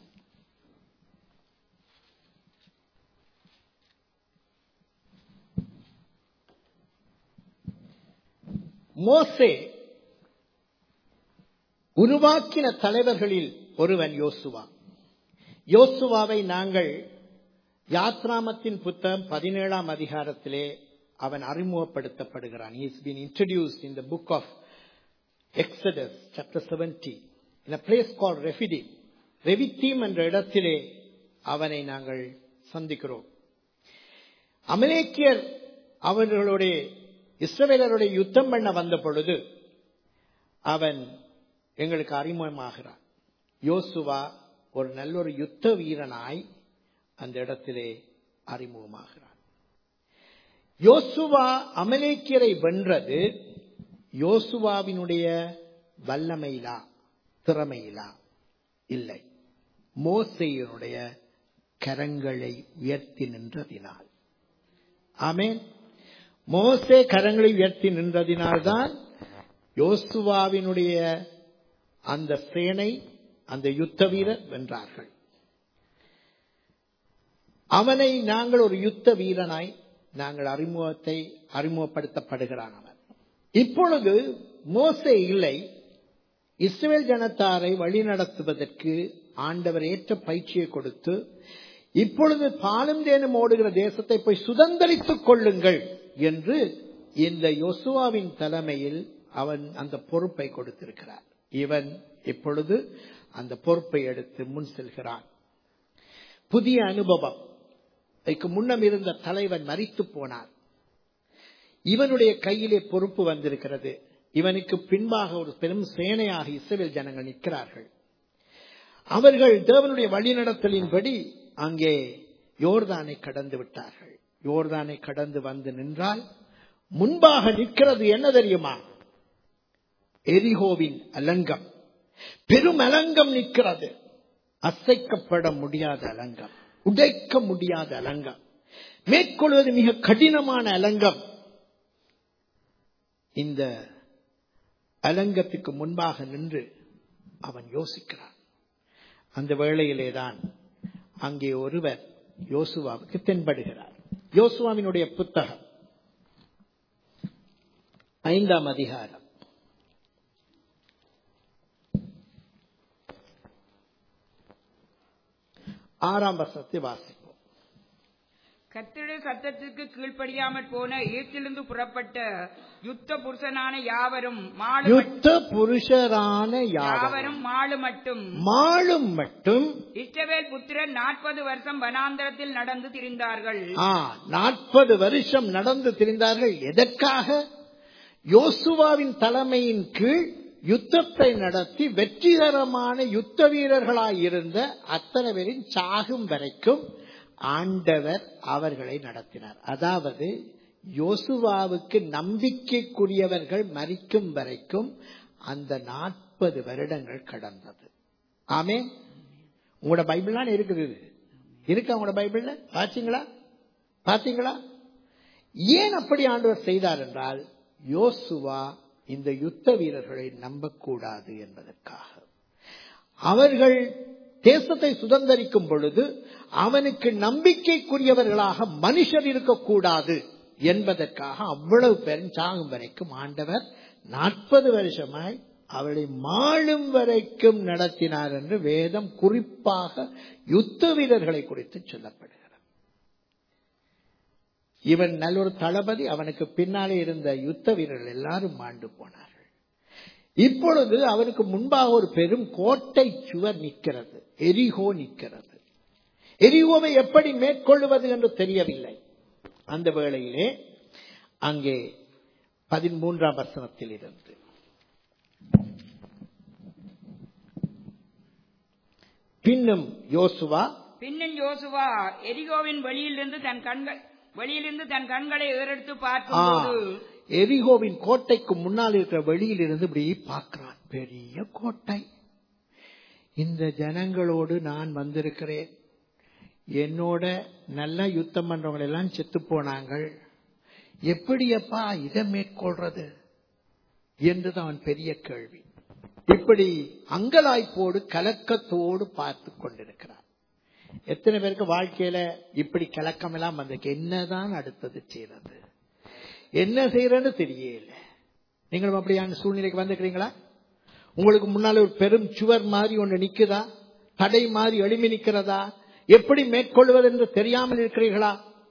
மோசே உருவாக்கின தலைவர்களில் ஒருவன் யோசுவா யோசுவாவை நாங்கள் யாத்ராமத்தின் புத்தகம் பதினேழாம் அதிகாரத்திலே அவன் அறிமுகப்படுத்தப்படுகிறான் he has been introduced in the book of Exodus chapter 70 in a place called Rephidim ரெவித்தீம் என்ற இடத்திலே அவனை நாங்கள் சந்திக்கிறோம் அமலேக்கியர் அவர்களுடைய இஸ்ரவேலருடைய யுத்தம் பண்ண வந்த பொழுது அவன் எங்களுக்கு அறிமுகமாகிறான் யோசுவா ஒரு நல்ல ஒரு யுத்த வீரனாய் அந்த இடத்திலே அறிமுகமாகிறான் யோசுவா அமலேக்கியரை வென்றது யோசுவாவினுடைய வல்லமையிலா திறமையிலா இல்லை மோசையினுடைய கரங்களை உயர்த்தி நின்றதினால் ஆமென் மோசே கரங்களை உயர்த்தி நின்றதினால்தான் யோசுவாவினுடைய அந்த சேனை அந்த யுத்த வீரர் வென்றார்கள் அவனை நாங்கள் ஒரு யுத்த வீரனாய் நாங்கள் அறிமுகத்தை அறிமுகப்படுத்தப்படுகிறான் அவன் இப்பொழுது மோசே இல்லை இஸ்ரேல் ஜனத்தாரை வழிநடத்துவதற்கு ஆண்டவர் ஏற்ற பயிற்சியை கொடுத்து இப்பொழுது பாலும் தேனும் ஓடுகிற தேசத்தை போய் சுதந்திரித்துக் கொள்ளுங்கள் என்று இந்த யோசுவாவின் தலைமையில் அவன் அந்த பொறுப்பை கொடுத்திருக்கிறார் இவன் இப்பொழுது அந்த பொறுப்பை எடுத்து முன் செல்கிறான் புதிய அனுபவம் இதற்கு முன்னம் இருந்த தலைவன் மறித்து போனார் இவனுடைய கையிலே பொறுப்பு வந்திருக்கிறது இவனுக்கு பின்பாக ஒரு பெரும் சேனையாக இஸ்ரேல் ஜனங்கள் நிற்கிறார்கள் அவர்கள் தேவனுடைய வழிநடத்தலின்படி அங்கே யோர்தானை கடந்து விட்டார்கள் யோர்தானை கடந்து வந்து நின்றால் முன்பாக நிற்கிறது என்ன தெரியுமா எரிகோவின் அலங்கம் பெரும் அலங்கம் நிற்கிறது அசைக்கப்பட முடியாத அலங்கம் உடைக்க முடியாத அலங்கம் மேற்கொள்வது மிக கடினமான அலங்கம் இந்த அலங்கத்துக்கு முன்பாக நின்று அவன் யோசிக்கிறான் அந்த வேளையிலேதான் அங்கே ஒருவர் யோசுவாவுக்கு தென்படுகிறார் யோசுவாவினுடைய புத்தகம் ஐந்தாம் அதிகாரம் ஆறாம் வசனத்தை வாசிப்போம்
கர்த்தருடைய சத்தத்திற்கு கீழ்ப்படியாமற் போன ஈட்டிலிருந்து புறப்பட்ட யுத்த புருஷனான யாவரும் மாடு மட்-
யுத்த புருஷரான யாவரும்
யாவரும் மாடு மட்டும்
மாளும் மட்டும்
இஸ்ரவேல் புத்திரர் நாற்பது வருஷம் வனாந்தரத்தில் நடந்து திரிந்தார்கள்
ஆ நாற்பது வருஷம் நடந்து திரிந்தார்கள் எதற்காக யோசுவாவின் தலைமையின் கீழ் யுத்தத்தை நடத்தி வெற்றிகரமான யுத்த வீரர்களாய் இருந்த அத்தனை பேரின் சாகும் வரைக்கும் ஆண்டவர் அவர்களை நடத்தினார் அதாவது யோசுவாவுக்கு நம்பிக்கைக்குரியவர்கள் மறிக்கும் வரைக்கும் அந்த நாற்பது வருடங்கள் கடந்தது ஆமே உங்களோட பைபிள்லாம் இருக்குது இது. இருக்கா உங்களோட பைபிள்ல பாத்தீங்களா பாத்தீங்களா ஏன் அப்படி ஆண்டவர் செய்தார் என்றால் யோசுவா இந்த யுத்த வீரர்களை நம்பக்கூடாது என்பதற்காக அவர்கள் தேசத்தை சுதந்திரிக்கும் பொழுது அவனுக்கு நம்பிக்கைக்குரியவர்களாக மனுஷர் இருக்கக்கூடாது என்பதற்காக அவ்வளவு பேரும் சாகும் வரைக்கும் ஆண்டவர் நாற்பது வருஷமாய் அவளை மாளும் வரைக்கும் நடத்தினார் என்று வேதம் குறிப்பாக யுத்த வீரர்களை குறித்து சொல்லப்படுகிறது இவன் நல்ல ஒரு தளபதி அவனுக்கு பின்னாலே இருந்த யுத்த வீரர்கள் எல்லாரும் மாண்டு போனார்கள் இப்பொழுது அவனுக்கு முன்பாக ஒரு பெரும் கோட்டை சுவர் நிற்கிறது எரிகோ நிற்கிறது எரிகோவை எப்படி மேற்கொள்வது என்று தெரியவில்லை அந்த வேளையிலே அங்கே பதிமூன்றாம் வசனத்தில் இருந்து பின்னும் யோசுவா
பின்னும் யோசுவா எரிகோவின் வெளியிலிருந்து தன் கண்கள் வெளியிலிருந்து தன் கண்களை ஏறெடுத்து
ஆ,
பார்க்கும்போது
எரிகோவின் கோட்டைக்கு முன்னால் இருக்கிற வெளியில் இருந்து இப்படி பார்க்கிறான் பெரிய கோட்டை இந்த ஜனங்களோடு நான் வந்திருக்கிறேன் என்னோட நல்லா யுத்தம் பண்றவங்க எல்லாம் செத்து போனாங்கள் எப்படியப்பா இதை மேற்கொள்றது என்றது அவன் பெரிய கேள்வி இப்படி அங்கலாய்ப்போடு கலக்கத்தோடு பார்த்து கொண்டிருக்கிறான் எத்தனை பேருக்கு வாழ்க்கையில இப்படி கலக்கம் எல்லாம் வந்திருக்கு என்னதான் அடுத்தது செய்யறது என்ன செய்யறன்னு தெரியல நீங்களும் அப்படியான சூழ்நிலைக்கு வந்துக்கிறீங்களா உங்களுக்கு முன்னால ஒரு பெரும் சுவர் மாதிரி ஒன்று நிக்குதா தடை மாதிரி எழுமி நிக்கிறதா எப்படி மேற்கொள்வது என்று தெரியாமல் இருக்கிறீர்களா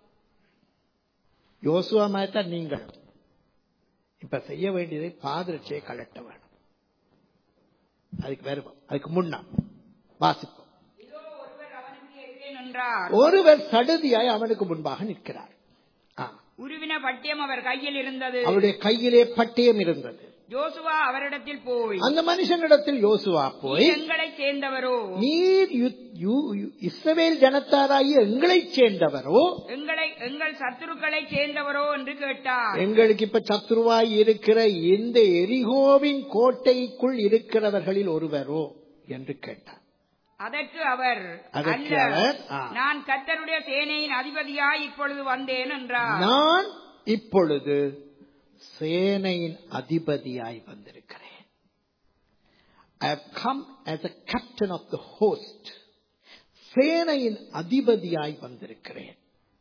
யோசுவா மாதிரி தான் நீங்கள் இப்ப செய்ய வேண்டியதை பாதிரட்சியை கலட்ட வேணும் அதுக்கு வருவோம் அதுக்கு முன்னா வாசிப்போம்
இதோ ஒருவர் அவனுக்கு எதிரே நின்றார்
ஒருவர் சடுதியாய் அவனுக்கு முன்பாக நிற்கிறார் ஆ.
உருவின பட்டியம் அவர் கையில் இருந்தது
அவருடைய கையிலே பட்டயம் இருந்தது
யோசுவா அவரிடத்தில் போய்
அந்த மனுஷனிடத்தில் யோசுவா போய்
எங்களை சேர்ந்தவரோ
நீர் யு- யு- யு- இஸ்ரவேல் ஜனத்தாராகிய எங்களைச் சேர்ந்தவரோ
எங்களை எங்கள் சத்துருக்களை சேர்ந்தவரோ என்று கேட்டார்
எங்களுக்கு இப்ப சத்ருவாய் இருக்கிற இந்த எரிகோவின் கோட்டைக்குள் இருக்கிறவர்களில் ஒருவரோ என்று கேட்டார்
அதற்கு அவர்
அதற்கு
அல்ல
அவர், ஆ.
நான் கர்த்தருடைய சேனையின் அதிபதியாய் இப்பொழுது வந்தேன் என்றார்
நான் இப்பொழுது சேனையின் அதிபதியாய் வந்திருக்கிறேன் ஐ have come as a captain of the host சேனையின் அதிபதியாய் வந்திருக்கிறேன்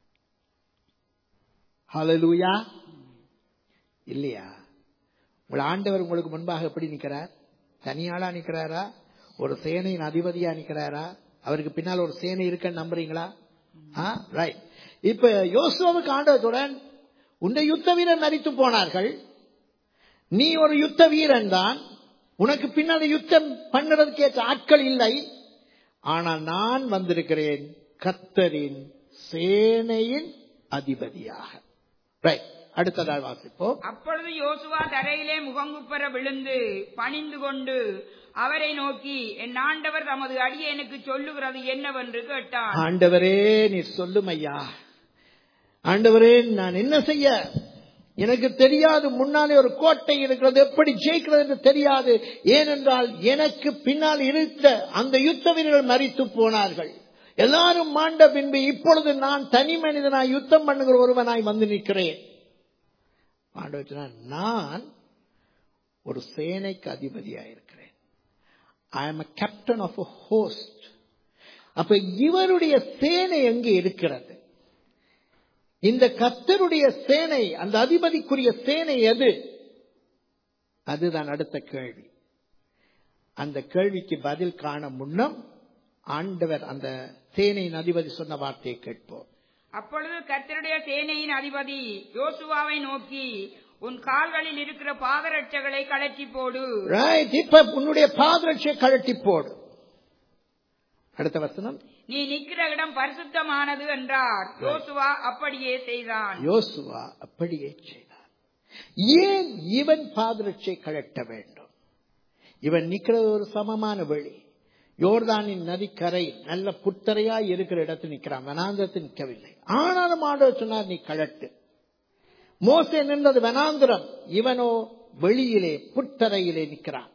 ஹalleluya இல்லையா உங்கள் ஆண்டவர் உங்களுக்கு முன்பாக எப்படி நிக்கிறார் தனியாளா நிக்கிறாரா ஒரு சேனையின் அதிபதியா நிக்கிறாரா அவருக்கு பின்னால் ஒரு சேனை இருக்குன்னு நம்புறீங்களா ரைட் இப்ப யோசுவாவுக்கு ஆண்டவத்துடன் உன்னை யுத்த வீரர் மரித்து போனார்கள் நீ ஒரு யுத்த வீரன் தான் உனக்கு பின்னால் யுத்தம் பண்ணுறதுக்கு ஏற்ற ஆட்கள் இல்லை ஆனால் நான் வந்திருக்கிறேன் கத்தரின் சேனையின் அதிபதியாக ரைட் அடுத்ததால் வாசிப்போம்
அப்பொழுது யோசுவா தரையிலே முகங்குப்பர விழுந்து பணிந்து கொண்டு அவரை நோக்கி என் ஆண்டவர் தமது அடியேனுக்கு சொல்லுகிறது என்னவென்று கேட்டான்
ஆண்டவரே நீ சொல்லும் ஐயா ஆண்டவரே நான் என்ன செய்ய எனக்கு தெரியாது முன்னாலே ஒரு கோட்டை இருக்கிறது எப்படி ஜெயிக்கிறது என்று தெரியாது ஏனென்றால் எனக்கு பின்னால் இருந்த அந்த யுத்த வீரர்கள் மறித்து போனார்கள் எல்லாரும் மாண்ட பின்பு இப்பொழுது நான் தனி மனிதனாய் யுத்தம் பண்ணுகிற ஒருவனாய் வந்து நிற்கிறேன் ஆண்டவர் சொன்னார், நான் ஒரு சேனைக்கு அதிபதியாக இருக்கிறேன் I am a captain of a host அப்ப இவருடைய சேனை எங்கே இருக்கிறது இந்த கத்தருடைய சேனை அந்த அதிபதிக்குரிய சேனை எது அதுதான் அடுத்த கேள்வி அந்த கேள்விக்கு பதில் காண முன்னம் ஆண்டவர் அந்த சேனையின் அதிபதி சொன்ன வார்த்தையை கேட்போம்
அப்பொழுது கர்த்தருடைய சேனையின் அதிபதி யோசுவாவை நோக்கி உன் கால்களில் இருக்கிற பாதரட்சைகளை கழற்றி போடு
Right, இப்ப உன்னுடைய பாதரட்சியை கழட்டி போடு அடுத்த வசனம்
நீ நிற்கிற இடம் பரிசுத்தமானது என்றார் யோசுவா அப்படியே செய்தான்
யோசுவா அப்படியே செய்தார் ஏன் இவன் பாதரட்சை கழட்ட வேண்டும் இவன் நிக்கிறது ஒரு சமமான வெளி யோர்தானின் நதிக்கரை நல்ல புத்தரையா இருக்கிற இடத்தில் நிற்கிறான் வனாந்திரத்தில் நிற்கவில்லை ஆனாலும் ஆண்டவர் சொன்னார் நீ கழட்டு மோசே நின்றது வனாந்திரம் இவனோ வெளியிலே புத்தரையிலே நிற்கிறான்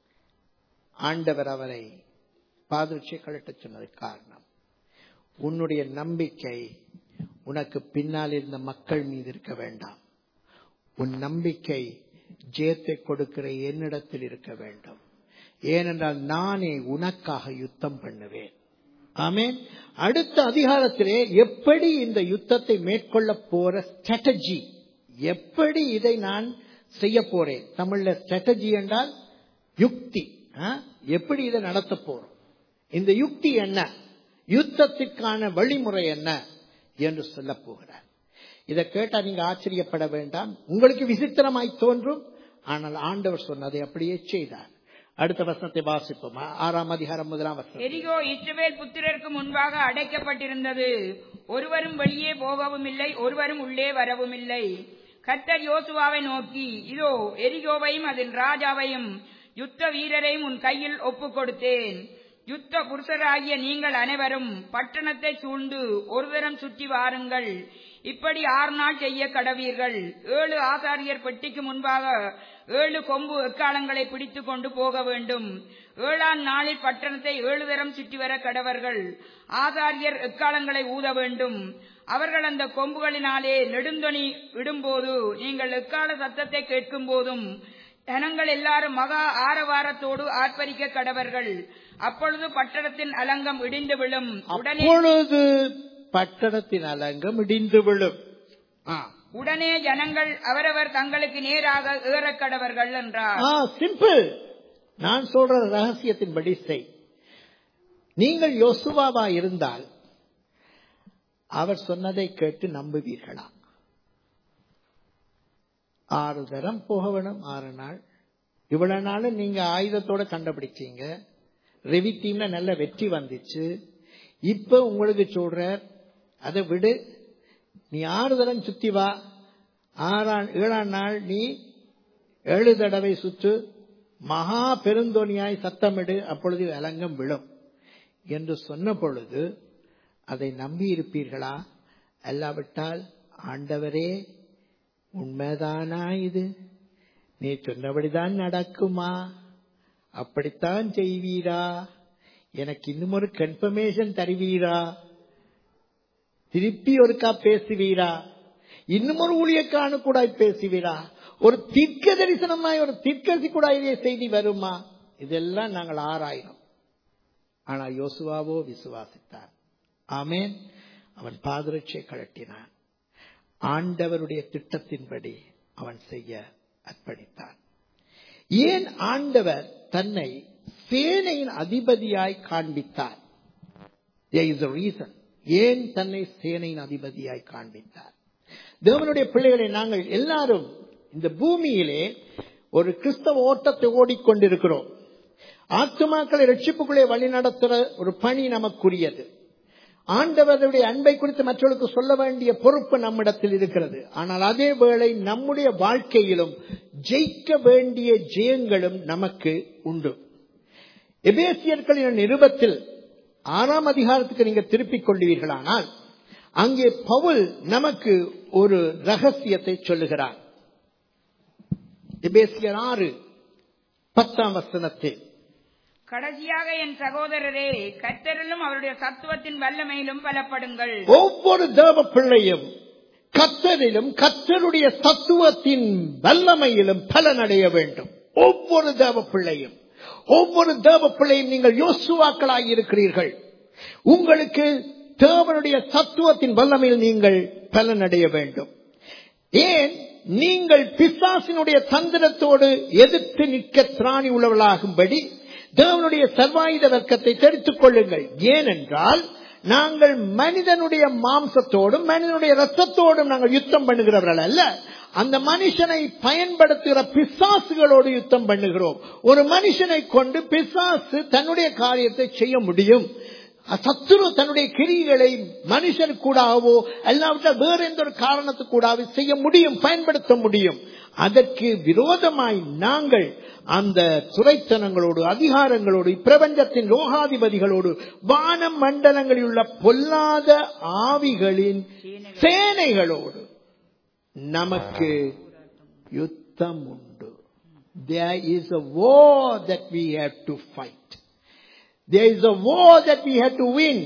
ஆண்டவர் அவரை பாதிர்ச்சியை கழட்ட சொன்னது காரணம் உன்னுடைய நம்பிக்கை உனக்கு பின்னால் இருந்த மக்கள் மீது இருக்க வேண்டாம் உன் நம்பிக்கை ஜெயத்தை கொடுக்கிற என்னிடத்தில் இருக்க வேண்டும் ஏனென்றால் நானே உனக்காக யுத்தம் பண்ணுவேன் ஆமேன் அடுத்த அதிகாரத்திலே எப்படி இந்த யுத்தத்தை மேற்கொள்ள போற ஸ்ட்ராட்டஜி எப்படி இதை நான் செய்ய போறேன் தமிழ்ல ஸ்ட்ராட்டஜி என்றால் யுக்தி ஆ? எப்படி இதை நடத்த போறோம் இந்த யுக்தி என்ன யுத்தத்திற்கான வழிமுறை என்ன என்று சொல்ல போகிறார் இதை கேட்டா நீங்க ஆச்சரியப்பட வேண்டாம் உங்களுக்கு விசித்திரமாய் தோன்றும் ஆனால் ஆண்டவர் சொன்னதை அப்படியே செய்தார் அடுத்த வசனத்தை வாசிப்போம் ஆறாம் அதிகாரம் முதலாம் வசனம்
எரிகோ இஸ்ரவேல் புத்திரருக்கு முன்பாக அடைக்கப்பட்டிருந்தது ஒருவரும் வெளியே போகவும் இல்லை ஒருவரும் உள்ளே வரவும் இல்லை கர்த்தர் யோசுவாவை நோக்கி இதோ எரிகோவையும் அதன் ராஜாவையும் யுத்த வீரரையும் உன் கையில் ஒப்புக் கொடுத்தேன் யுத்த புருஷராகிய நீங்கள் அனைவரும் பட்டணத்தை சூழ்ந்து ஒரு தரம் சுற்றி வாருங்கள் இப்படி ஆறு நாள் செய்ய கடவீர்கள் ஏழு ஆசாரியர் பெட்டிக்கு முன்பாக ஏழு கொம்பு எக்காலங்களை பிடித்துக் கொண்டு போக வேண்டும் ஏழாம் நாளில் பட்டணத்தை ஏழு தரம் சுற்றி வர கடவர்கள் ஆசாரியர் எக்காலங்களை ஊத வேண்டும் அவர்கள் அந்த கொம்புகளினாலே நெடுந்தொனி இடும்போது நீங்கள் எக்கால சத்தத்தை கேட்கும் போதும் ஜனங்கள் எல்லாரும் மகா ஆரவாரத்தோடு ஆர்ப்பரிக்க கடவர்கள் அப்பொழுது பட்டணத்தின் அலங்கம் இடிந்து விழும் உடனே
அப்பொழுது பட்டணத்தின் அலங்கம் இடிந்து விழும் ஆ.
உடனே ஜனங்கள் அவரவர் தங்களுக்கு நேராக ஏறக் கடவர்கள் என்றார்
ஆ, சிம்பிள் நான் சொல்ற ரகசியத்தின்படி செய் நீங்கள் யோசுவாவா இருந்தால் அவர் சொன்னதை கேட்டு நம்புவீர்களா ஆறு தரம் போக வேணும் ஆறு நாள் இவ்வளவு நாளும் நீங்க ஆயுதத்தோட கண்டுபிடிச்சீங்க ரெவி டீம்ல நல்ல வெற்றி வந்துச்சு இப்ப உங்களுக்கு சொல்ற அதை விடு நீ ஆறு தரம் சுத்தி வா ஆறாம் ஏழாம் நாள் நீ ஏழு தடவை சுற்று மகா பெருந்தோணியாய் சத்தமிடு அப்பொழுது அலங்கம் விழும் என்று சொன்ன பொழுது அதை நம்பி இருப்பீர்களா அல்லாவிட்டால் ஆண்டவரே உண்மைதானா இது நீ சொன்னபடிதான் நடக்குமா அப்படித்தான் செய்வீரா எனக்கு இன்னும் ஒரு கன்ஃபர்மேஷன் தருவீரா திருப்பி ஒருக்கா பேசுவீரா இன்னும் ஒரு ஊழியக்கானு கூட பேசுவீரா ஒரு தீர்க்க தரிசனமாய் ஒரு தீர்க்கசி கூட இதே செய்தி வருமா இதெல்லாம் நாங்கள் ஆராயினோம் ஆனா யோசுவாவோ விசுவாசித்தான் ஆமேன் அவன் பாதரட்சியை கழட்டினான் ஆண்டவருடைய திட்டத்தின்படி அவன் செய்ய அர்ப்பணித்தான் ஏன் ஆண்டவர் தன்னை சேனையின் அதிபதியாய் காண்பித்தார் There is a reason. ஏன் தன்னை சேனையின் அதிபதியாய் காண்பித்தார் தேவனுடைய பிள்ளைகளை நாங்கள் எல்லாரும் இந்த பூமியிலே ஒரு கிறிஸ்தவ ஓட்டத்தை ஓடிக்கொண்டிருக்கிறோம் ஆத்துமாக்களை ரட்சிப்புக்குள்ளே வழிநடத்துற ஒரு பணி நமக்குரியது ஆண்டவருடைய அன்பை குறித்து மற்றவர்களுக்கு சொல்ல வேண்டிய பொறுப்பு நம்மிடத்தில் இருக்கிறது ஆனால் அதே வேளை நம்முடைய வாழ்க்கையிலும் ஜெயிக்க வேண்டிய ஜெயங்களும் நமக்கு உண்டு எபேசியர்களின் நிருபத்தில் ஆறாம் அதிகாரத்துக்கு நீங்க திருப்பிக் கொள்வீர்களானால் அங்கே பவுல் நமக்கு ஒரு ரகசியத்தை சொல்லுகிறார் எபேசியர் ஆறு பத்தாம் வசனத்தில்
கடைசியாக என் சகோதரரே கர்த்தரிலும் அவருடைய சத்துவத்தின் வல்லமையிலும் பலப்படுங்கள்
ஒவ்வொரு தேவ பிள்ளையும் கத்தரிலும் கத்தருடைய தத்துவத்தின் வல்லமையிலும் பலனடைய வேண்டும் ஒவ்வொரு தேவ பிள்ளையும் ஒவ்வொரு தேவ பிள்ளையும் நீங்கள் யோசுவாக்களாய் இருக்கிறீர்கள் உங்களுக்கு தேவனுடைய தத்துவத்தின் வல்லமையில் நீங்கள் பலனடைய வேண்டும் ஏன் நீங்கள் பிசாசினுடைய தந்திரத்தோடு எதிர்த்து நிற்க திராணி உள்ளவர்களாகும்படி தேவனுடைய சர்வாயுத வர்க்கத்தை தெரித்துக் கொள்ளுங்கள் ஏனென்றால் நாங்கள் மனிதனுடைய மாம்சத்தோடும் மனிதனுடைய ரத்தத்தோடும் நாங்கள் யுத்தம் பண்ணுகிறவர்கள் அல்ல அந்த மனுஷனை பயன்படுத்துகிற பிசாசுகளோடு யுத்தம் பண்ணுகிறோம் ஒரு மனுஷனை கொண்டு பிசாசு தன்னுடைய காரியத்தை செய்ய முடியும் சத்துரு தன்னுடைய கிரிகளை மனுஷன் கூடாவோ அல்லாவிட்டால் வேற எந்த ஒரு காரணத்துக்கூடாவோ செய்ய முடியும் பயன்படுத்த முடியும் அதற்கு விரோதமாய் நாங்கள் அந்த துறைத்தனங்களோடு அதிகாரங்களோடு பிரபஞ்சத்தின் லோகாதிபதிகளோடு வான மண்டலங்களில் உள்ள பொல்லாத ஆவிகளின் சேனைகளோடு நமக்கு யுத்தம் உண்டு there is a war that we have to fight there is a war that we have to win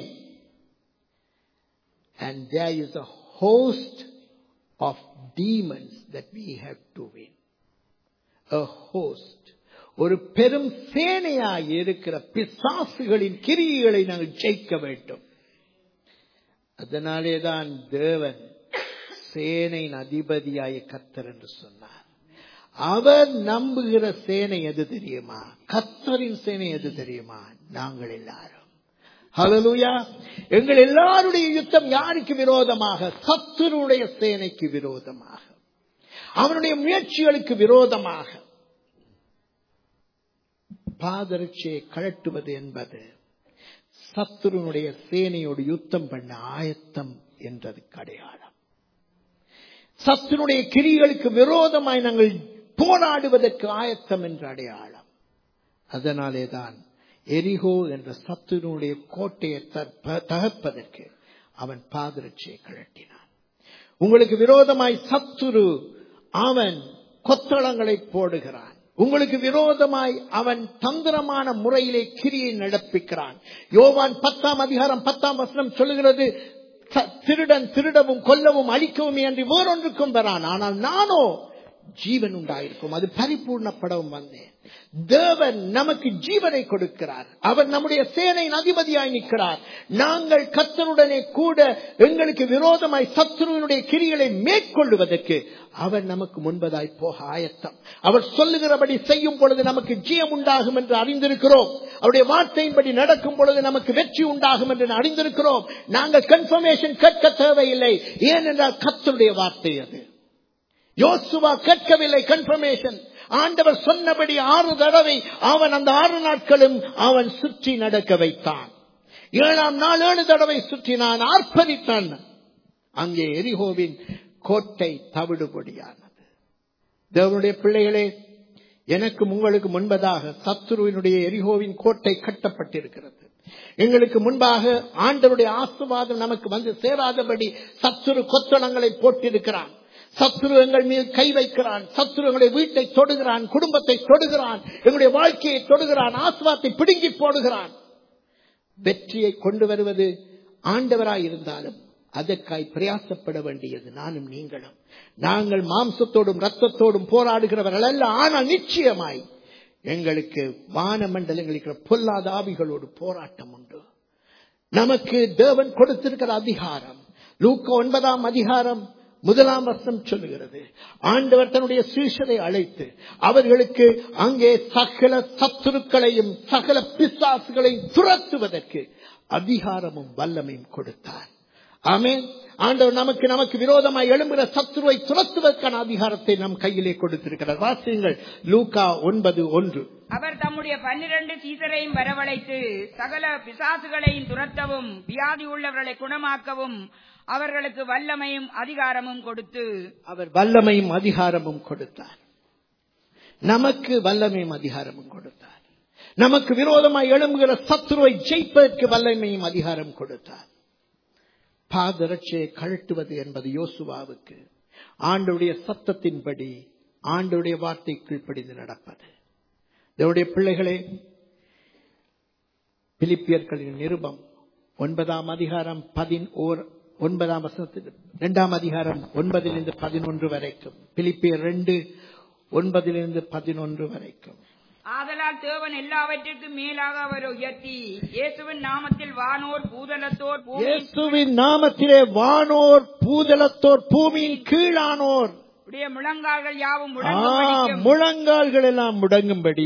and there is a host of demons that we have to win a host ஒரு பெரும் சேனையாய் இருக்கிற பிசாசுகளின் கிரிகளை நாங்கள் ஜெயிக்க வேண்டும் அதனாலேதான் தேவன் சேனையின் அதிபதியாய கத்தர் என்று சொன்னார் அவர் நம்புகிற சேனை எது தெரியுமா கத்தரின் சேனை எது தெரியுமா நாங்கள் எல்லாரும் ஹலலுயா எங்கள் எல்லாருடைய யுத்தம் யாருக்கு விரோதமாக சத்துருடைய சேனைக்கு விரோதமாக அவனுடைய முயற்சிகளுக்கு விரோதமாக பாதரட்சியை கழட்டுவது என்பது சத்துருனுடைய சேனையோடு யுத்தம் பண்ண ஆயத்தம் என்றதுக்கு அடையாளம் சத்துருடைய கிரிகளுக்கு விரோதமாய் நாங்கள் போராடுவதற்கு ஆயத்தம் என்ற அடையாளம் அதனாலேதான் எரிகோ என்ற சத்துருடைய கோட்டையை தகர்ப்பதற்கு அவன் பாதரட்சியை கழட்டினான் உங்களுக்கு விரோதமாய் சத்துரு அவன் கொத்தளங்களை போடுகிறான் உங்களுக்கு விரோதமாய் அவன் தந்திரமான முறையிலே கிரியை நடப்பிக்கிறான் யோவான் பத்தாம் அதிகாரம் பத்தாம் வசனம் சொல்லுகிறது திருடன் திருடவும் கொல்லவும் அழிக்கவும் என்று வேறொன்றுக்கும் வரான் ஆனால் நானோ ஜீவன் உண்டாயிருக்கும் அது பரிபூர்ணப்படவும் வந்தேன் தேவன் நமக்கு ஜீவனை கொடுக்கிறார் அவர் நம்முடைய சேனையின் அதிபதியாய் நிற்கிறார் நாங்கள் கத்தருடனே கூட எங்களுக்கு விரோதமாய் சத்ருவனுடைய கிரிகளை மேற்கொள்ளுவதற்கு அவர் நமக்கு முன்பதாய் போக ஆயத்தம் அவர் சொல்லுகிறபடி செய்யும் பொழுது நமக்கு ஜீயம் உண்டாகும் என்று அறிந்திருக்கிறோம் அவருடைய வார்த்தையின்படி நடக்கும் பொழுது நமக்கு வெற்றி உண்டாகும் என்று அறிந்திருக்கிறோம் நாங்கள் கன்ஃபர்மேஷன் கேட்க தேவையில்லை ஏனென்றால் கத்தருடைய வார்த்தை அது யோசுவா கேட்கவில்லை கன்ஃபர்மேஷன் ஆண்டவர் சொன்னபடி ஆறு தடவை அவன் அந்த ஆறு நாட்களும் அவன் சுற்றி நடக்க வைத்தான் ஏழாம் நாள் ஏழு தடவை சுற்றினான் ஆர்ப்பரித்தான் அங்கே எரிகோவின் கோட்டை தவிடுபடியானது தேவனுடைய பிள்ளைகளே எனக்கும் உங்களுக்கு முன்பதாக சத்துருவினுடைய எரிகோவின் கோட்டை கட்டப்பட்டிருக்கிறது எங்களுக்கு முன்பாக ஆண்டவருடைய ஆசுவாதம் நமக்கு வந்து சேராதபடி சத்துரு கொத்தளங்களை போட்டிருக்கிறான் சத்ரு எங்கள் மீது கை வைக்கிறான் சத்ரு எங்களுடைய வீட்டை தொடுகிறான் குடும்பத்தை தொடுகிறான் எங்களுடைய வாழ்க்கையை தொடுகிறான் ஆசுவாத்தை பிடுங்கி போடுகிறான் வெற்றியை கொண்டு வருவது ஆண்டவராய் இருந்தாலும் அதற்காய் பிரயாசப்பட வேண்டியது நானும் நீங்களும் நாங்கள் மாம்சத்தோடும் ரத்தத்தோடும் போராடுகிறவர்கள் அல்ல ஆனால் நிச்சயமாய் எங்களுக்கு வான மண்டலங்களுக்கு பொல்லாத ஆவிகளோடு போராட்டம் உண்டு நமக்கு தேவன் கொடுத்திருக்கிற அதிகாரம் லூக்க ஒன்பதாம் அதிகாரம் முதலாம் வசனம் சொல்லுகிறது ஆண்டவர் தன்னுடைய சீஷரை அழைத்து அவர்களுக்கு அங்கே சகல சத்துருக்களையும் சகல பிசாசுகளையும் துரத்துவதற்கு அதிகாரமும் வல்லமையும் கொடுத்தார் ஆமேன் ஆண்டவர் நமக்கு நமக்கு விரோதமாய் எழும்புகிற சத்துருவை துரத்துவதற்கான அதிகாரத்தை நம் கையிலே கொடுத்திருக்கிறார் வாசியுங்கள் லூகா ஒன்பது ஒன்று
அவர் தம்முடைய பன்னிரண்டு சீசரையும் வரவழைத்து சகல பிசாசுகளையும் துரத்தவும் வியாதி உள்ளவர்களை குணமாக்கவும் அவர்களுக்கு வல்லமையும் அதிகாரமும் கொடுத்து
அவர் வல்லமையும் அதிகாரமும் கொடுத்தார் நமக்கு வல்லமையும் அதிகாரமும் கொடுத்தார் நமக்கு விரோதமாய் எழும்புகிற சத்துருவை ஜெயிப்பதற்கு வல்லமையும் அதிகாரம் கொடுத்தார் பாதரட்சியை கழட்டுவது என்பது யோசுவாவுக்கு ஆண்டுடைய சத்தத்தின்படி ஆண்டுடைய வார்த்தை கீழ்ப்படிந்து நடப்பது இதனுடைய பிள்ளைகளே பிலிப்பியர்களின் நிருபம் ஒன்பதாம் அதிகாரம் பதினோர் ஒன்பதாம் வசனத்தில் இரண்டாம் அதிகாரம் ஒன்பதிலிருந்து பதினொன்று வரைக்கும் பிலிப்பியர் ரெண்டு ஒன்பதிலிருந்து பதினொன்று வரைக்கும்
ஆதலால் தேவன் எல்லாவற்றிற்கும் மேலாக அவர் உயர்த்தி இயேசுவின் நாமத்தில் வானோர் பூதலத்தோர் பூமியின்
இயேசுவின் நாமத்திலே வானோர் பூதலத்தோர் பூமியின் கீழானோர்
உடைய முழங்கால்கள் யாவும்
ஆ,
முழங்கும்படிக்கும்
முழங்கால்கள் எல்லாம் முடங்கும்படியும்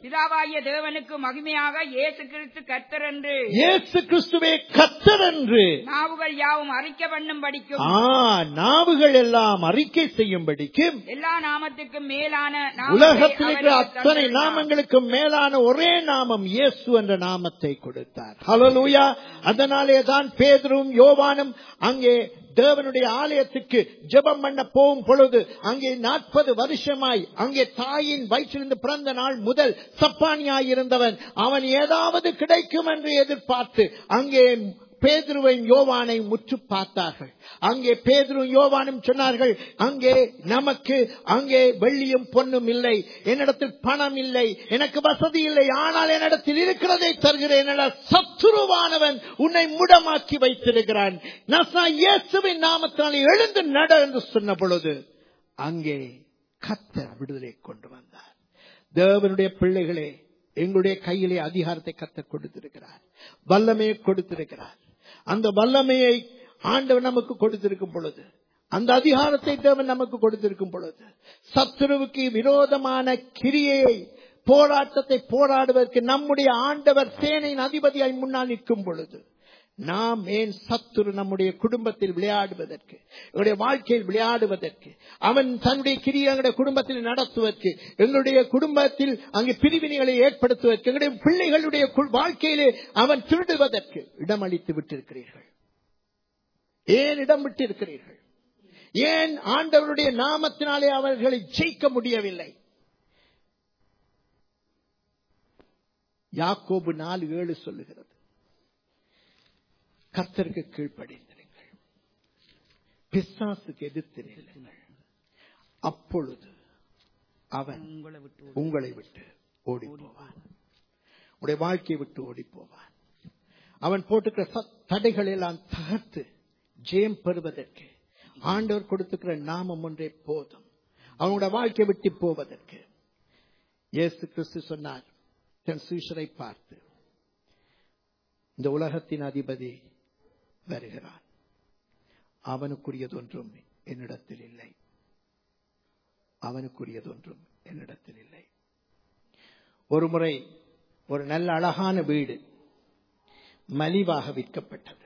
பிதாவாகிய தேவனுக்கு மகிமையாக இயேசு கிறிஸ்து கர்த்தர் என்று
இயேசு கிறிஸ்துவே கத்தர் என்று
நாவுகள் யாவும் அறிக்கை பண்ணும் படிக்கும்
ஆ நாவுகள் எல்லாம் அறிக்கை செய்யும்படிக்கும்
எல்லா நாமத்துக்கும் மேலான நாமத்தை
உலகத்தில் இருக்கிற
அவருக்கு
அத்தனை
தந்திருந்தார்.
நாமங்களுக்கு மேலான ஒரே நாமம் இயேசு என்ற நாமத்தை கொடுத்தார் ஹalleluya அதனாலே தான் பேதுரும் யோவானும் அங்கே தேவனுடைய ஆலயத்துக்கு ஜெபம் பண்ண போகும் பொழுது அங்கே நாற்பது வருஷமாய் அங்கே தாயின் வயிற்றிலிருந்து பிறந்த நாள் முதல் சப்பானியாய் இருந்தவன் அவன் ஏதாவது கிடைக்கும் என்று எதிர்பார்த்து அங்கே பேதுருவையும் யோவானை முற்று பார்த்தார்கள் அங்கே பேதுரும் யோவானும் சொன்னார்கள் அங்கே நமக்கு அங்கே வெள்ளியும் பொன்னும் இல்லை என்னிடத்தில் பணம் இல்லை எனக்கு வசதி இல்லை ஆனால் என்னிடத்தில் இருக்கிறதை தருகிறேன் என சத்துருவானவன் உன்னை முடமாக்கி வைத்திருக்கிறான் நசா இயேசுவின் நாமத்தினாலே எழுந்து நட என்று சொன்ன பொழுது அங்கே கத்தர் விடுதலை கொண்டு வந்தார் தேவனுடைய பிள்ளைகளே எங்களுடைய கையிலே அதிகாரத்தை கத்த கொடுத்திருக்கிறார் வல்லமையை கொடுத்திருக்கிறார் அந்த வல்லமையை ஆண்டவர் நமக்கு கொடுத்திருக்கும் பொழுது அந்த அதிகாரத்தை தேவன் நமக்கு கொடுத்திருக்கும் பொழுது சத்துருவுக்கு விரோதமான கிரியையை போராட்டத்தை போராடுவதற்கு நம்முடைய ஆண்டவர் சேனையின் அதிபதியாய் முன்னால் நிற்கும் பொழுது நாம் ஏன் சத்துரு நம்முடைய குடும்பத்தில் விளையாடுவதற்கு எங்களுடைய வாழ்க்கையில் விளையாடுவதற்கு அவன் தன்னுடைய கிரியை எங்களுடைய குடும்பத்தில் நடத்துவதற்கு எங்களுடைய குடும்பத்தில் அங்கு பிரிவினைகளை ஏற்படுத்துவதற்கு எங்களுடைய பிள்ளைகளுடைய கு- வாழ்க்கையிலே அவன் திருடுவதற்கு இடமளித்து விட்டிருக்கிறீர்கள் ஏன் இடம் விட்டிருக்கிறீர்கள் ஏன் ஆண்டவருடைய நாமத்தினாலே அவர்களை ஜெயிக்க முடியவில்லை யாக்கோபு நாலு ஏழு சொல்லுகிறது கர்த்தருக்கு கீழ்ப்படிந்திருங்கள் பிசாசுக்கு எதிர்த்து நில்லுங்கள் அப்பொழுது அவன்
உங்களை விட்டு
உங்களை விட்டு ஓடி போவான் உடைய வாழ்க்கையை விட்டு ஓடி போவான் அவன் போட்டுக்கிற சத்- தடைகளை எல்லாம் தகர்த்து ஜெயம் பெறுவதற்கு ஆண்டவர் கொடுத்துக்கிற நாமம் ஒன்றே போதும் அவனுடைய வாழ்க்கையை விட்டு போவதற்கு இயேசு கிறிஸ்து சொன்னார் தன் சீஷரை பார்த்து இந்த உலகத்தின் அதிபதி வருகிறான் அவனுக்குரியதொன்றும் என்னிடத்தில் இல்லை அவனுக்குரியதொன்றும் என்னிடத்தில் இல்லை ஒரு முறை ஒரு நல்ல அழகான வீடு மலிவாக விற்கப்பட்டது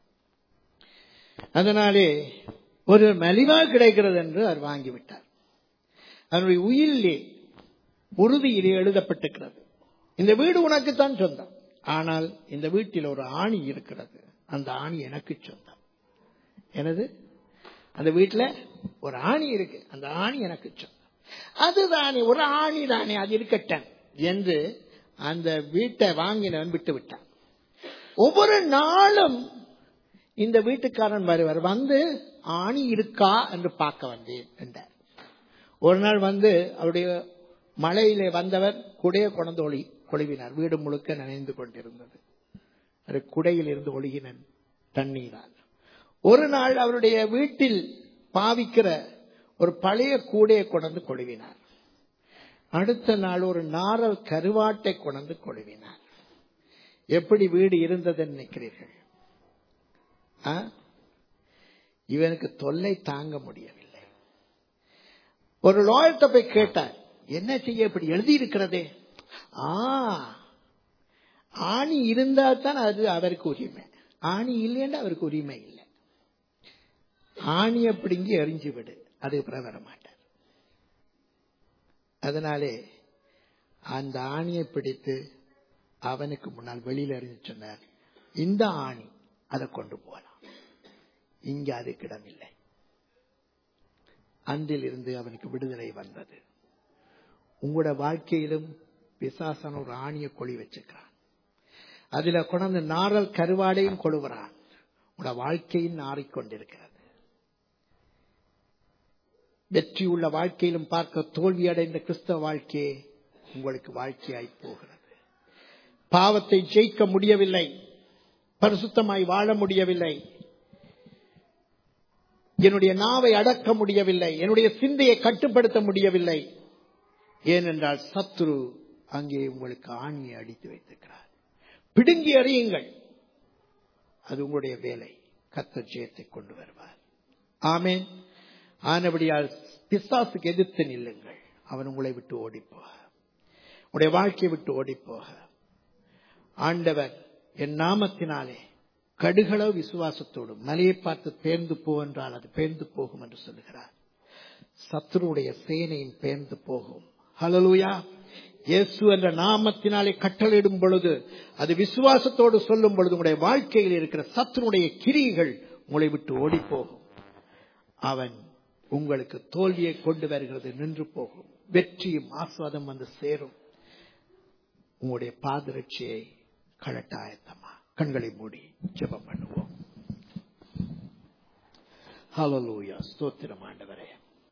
அதனாலே ஒரு மலிவாக கிடைக்கிறது என்று அவர் வாங்கிவிட்டார் அதனுடைய உயிரிலே உறுதியிலே எழுதப்பட்டிருக்கிறது இந்த வீடு உனக்குத்தான் சொந்தம் ஆனால் இந்த வீட்டில் ஒரு ஆணி இருக்கிறது அந்த ஆணி எனக்கு சொந்தம் எனது அந்த வீட்டுல ஒரு ஆணி இருக்கு அந்த ஆணி எனக்கு சொந்தம் அதுதானே ஒரு ஆணி தானே அது இருக்கட்டும் என்று அந்த வீட்டை வாங்கினவன் விட்டு விட்டான் ஒவ்வொரு நாளும் இந்த வீட்டுக்காரன் வருவார் வந்து ஆணி இருக்கா என்று பார்க்க வந்தேன் என்றார் ஒரு நாள் வந்து அவருடைய மழையிலே வந்தவர் குடைய கொண்டு ஒளி கொழுவினார் வீடு முழுக்க நனைந்து கொண்டிருந்தது அது குடையில் இருந்து ஒழுகின தண்ணீரால் ஒரு நாள் அவருடைய வீட்டில் பாவிக்கிற ஒரு பழைய கூடையை கொண்டு கொழுவினார் அடுத்த நாள் ஒரு நாரல் கருவாட்டை கொண்டு கொழுவினார் எப்படி வீடு இருந்ததுன்னு நினைக்கிறீர்கள் ஆ? இவனுக்கு தொல்லை தாங்க முடியவில்லை ஒரு லாயர்ட்ட போய் கேட்டார் என்ன செய்ய இப்படி எழுதி இருக்கிறதே ஆ ஆணி இருந்தா தான் அது அவருக்கு உரிமை ஆணி இல்லைன்னா அவருக்கு உரிமை இல்லை ஆணியை பிடுங்கி எரிஞ்சு விடு அது அப்புறம் வர மாட்டார் அதனாலே அந்த ஆணியை பிடித்து அவனுக்கு முன்னால் வெளியில எறிஞ்சு சொன்னார் இந்த ஆணி அதை கொண்டு போகலாம் இங்க அதுக்கு இடமில்லை அன்றிலிருந்து அவனுக்கு விடுதலை வந்தது உங்களோட வாழ்க்கையிலும் பிசாசன் ஒரு ஆணிய கொழி வச்சிருக்கிறான் அதுல கொண்டு நாரல் கருவாடையும் கொழுவுறான் உங்களோட வாழ்க்கையும் நாறிக்கொண்டிருக்கிறது வெற்றி உள்ள வாழ்க்கையிலும் பார்க்க தோல்வி அடைந்த கிறிஸ்தவ வாழ்க்கையே உங்களுக்கு வாழ்க்கையாய் போகிறது பாவத்தை ஜெயிக்க முடியவில்லை பரிசுத்தமாய் வாழ முடியவில்லை என்னுடைய நாவை அடக்க முடியவில்லை என்னுடைய சிந்தையை கட்டுப்படுத்த முடியவில்லை ஏனென்றால் சத்ரு அங்கே உங்களுக்கு ஆணியை அடித்து வைத்திருக்கிறார் பிடுங்கி அறியுங்கள் அது உங்களுடைய வேலை கத்த ஜெயத்தை கொண்டு வருவார் ஆமேன் ஆனபடியால் பிசாசுக்கு எதிர்த்து நில்லுங்கள் அவன் உங்களை விட்டு ஓடிப்போவார் உடைய வாழ்க்கையை விட்டு ஓடி போக ஆண்டவர் என் நாமத்தினாலே கடுகளவு விசுவாசத்தோடு மலையை பார்த்து பேர்ந்து போ என்றால் அது பேர்ந்து போகும் என்று சொல்லுகிறார் சத்துருடைய சேனையும் பேர்ந்து போகும் ஹலலூயா இயேசு என்ற நாமத்தினாலே கட்டளையிடும் பொழுது அது விசுவாசத்தோடு சொல்லும் பொழுது உங்களுடைய வாழ்க்கையில் இருக்கிற சத்துருடைய கிரிகள் உங்களை விட்டு ஓடி போகும் அவன் உங்களுக்கு தோல்வியை கொண்டு வருகிறது நின்று போகும் வெற்றியும் ஆஸ்வாதம் வந்து சேரும் உங்களுடைய பாதரட்சியை கழட்டாயத்தமா கண்களை மூடி ஜெபம் பண்ணுவோம் ஹalleluya ஸ்தோத்திரம் ஆண்டவரே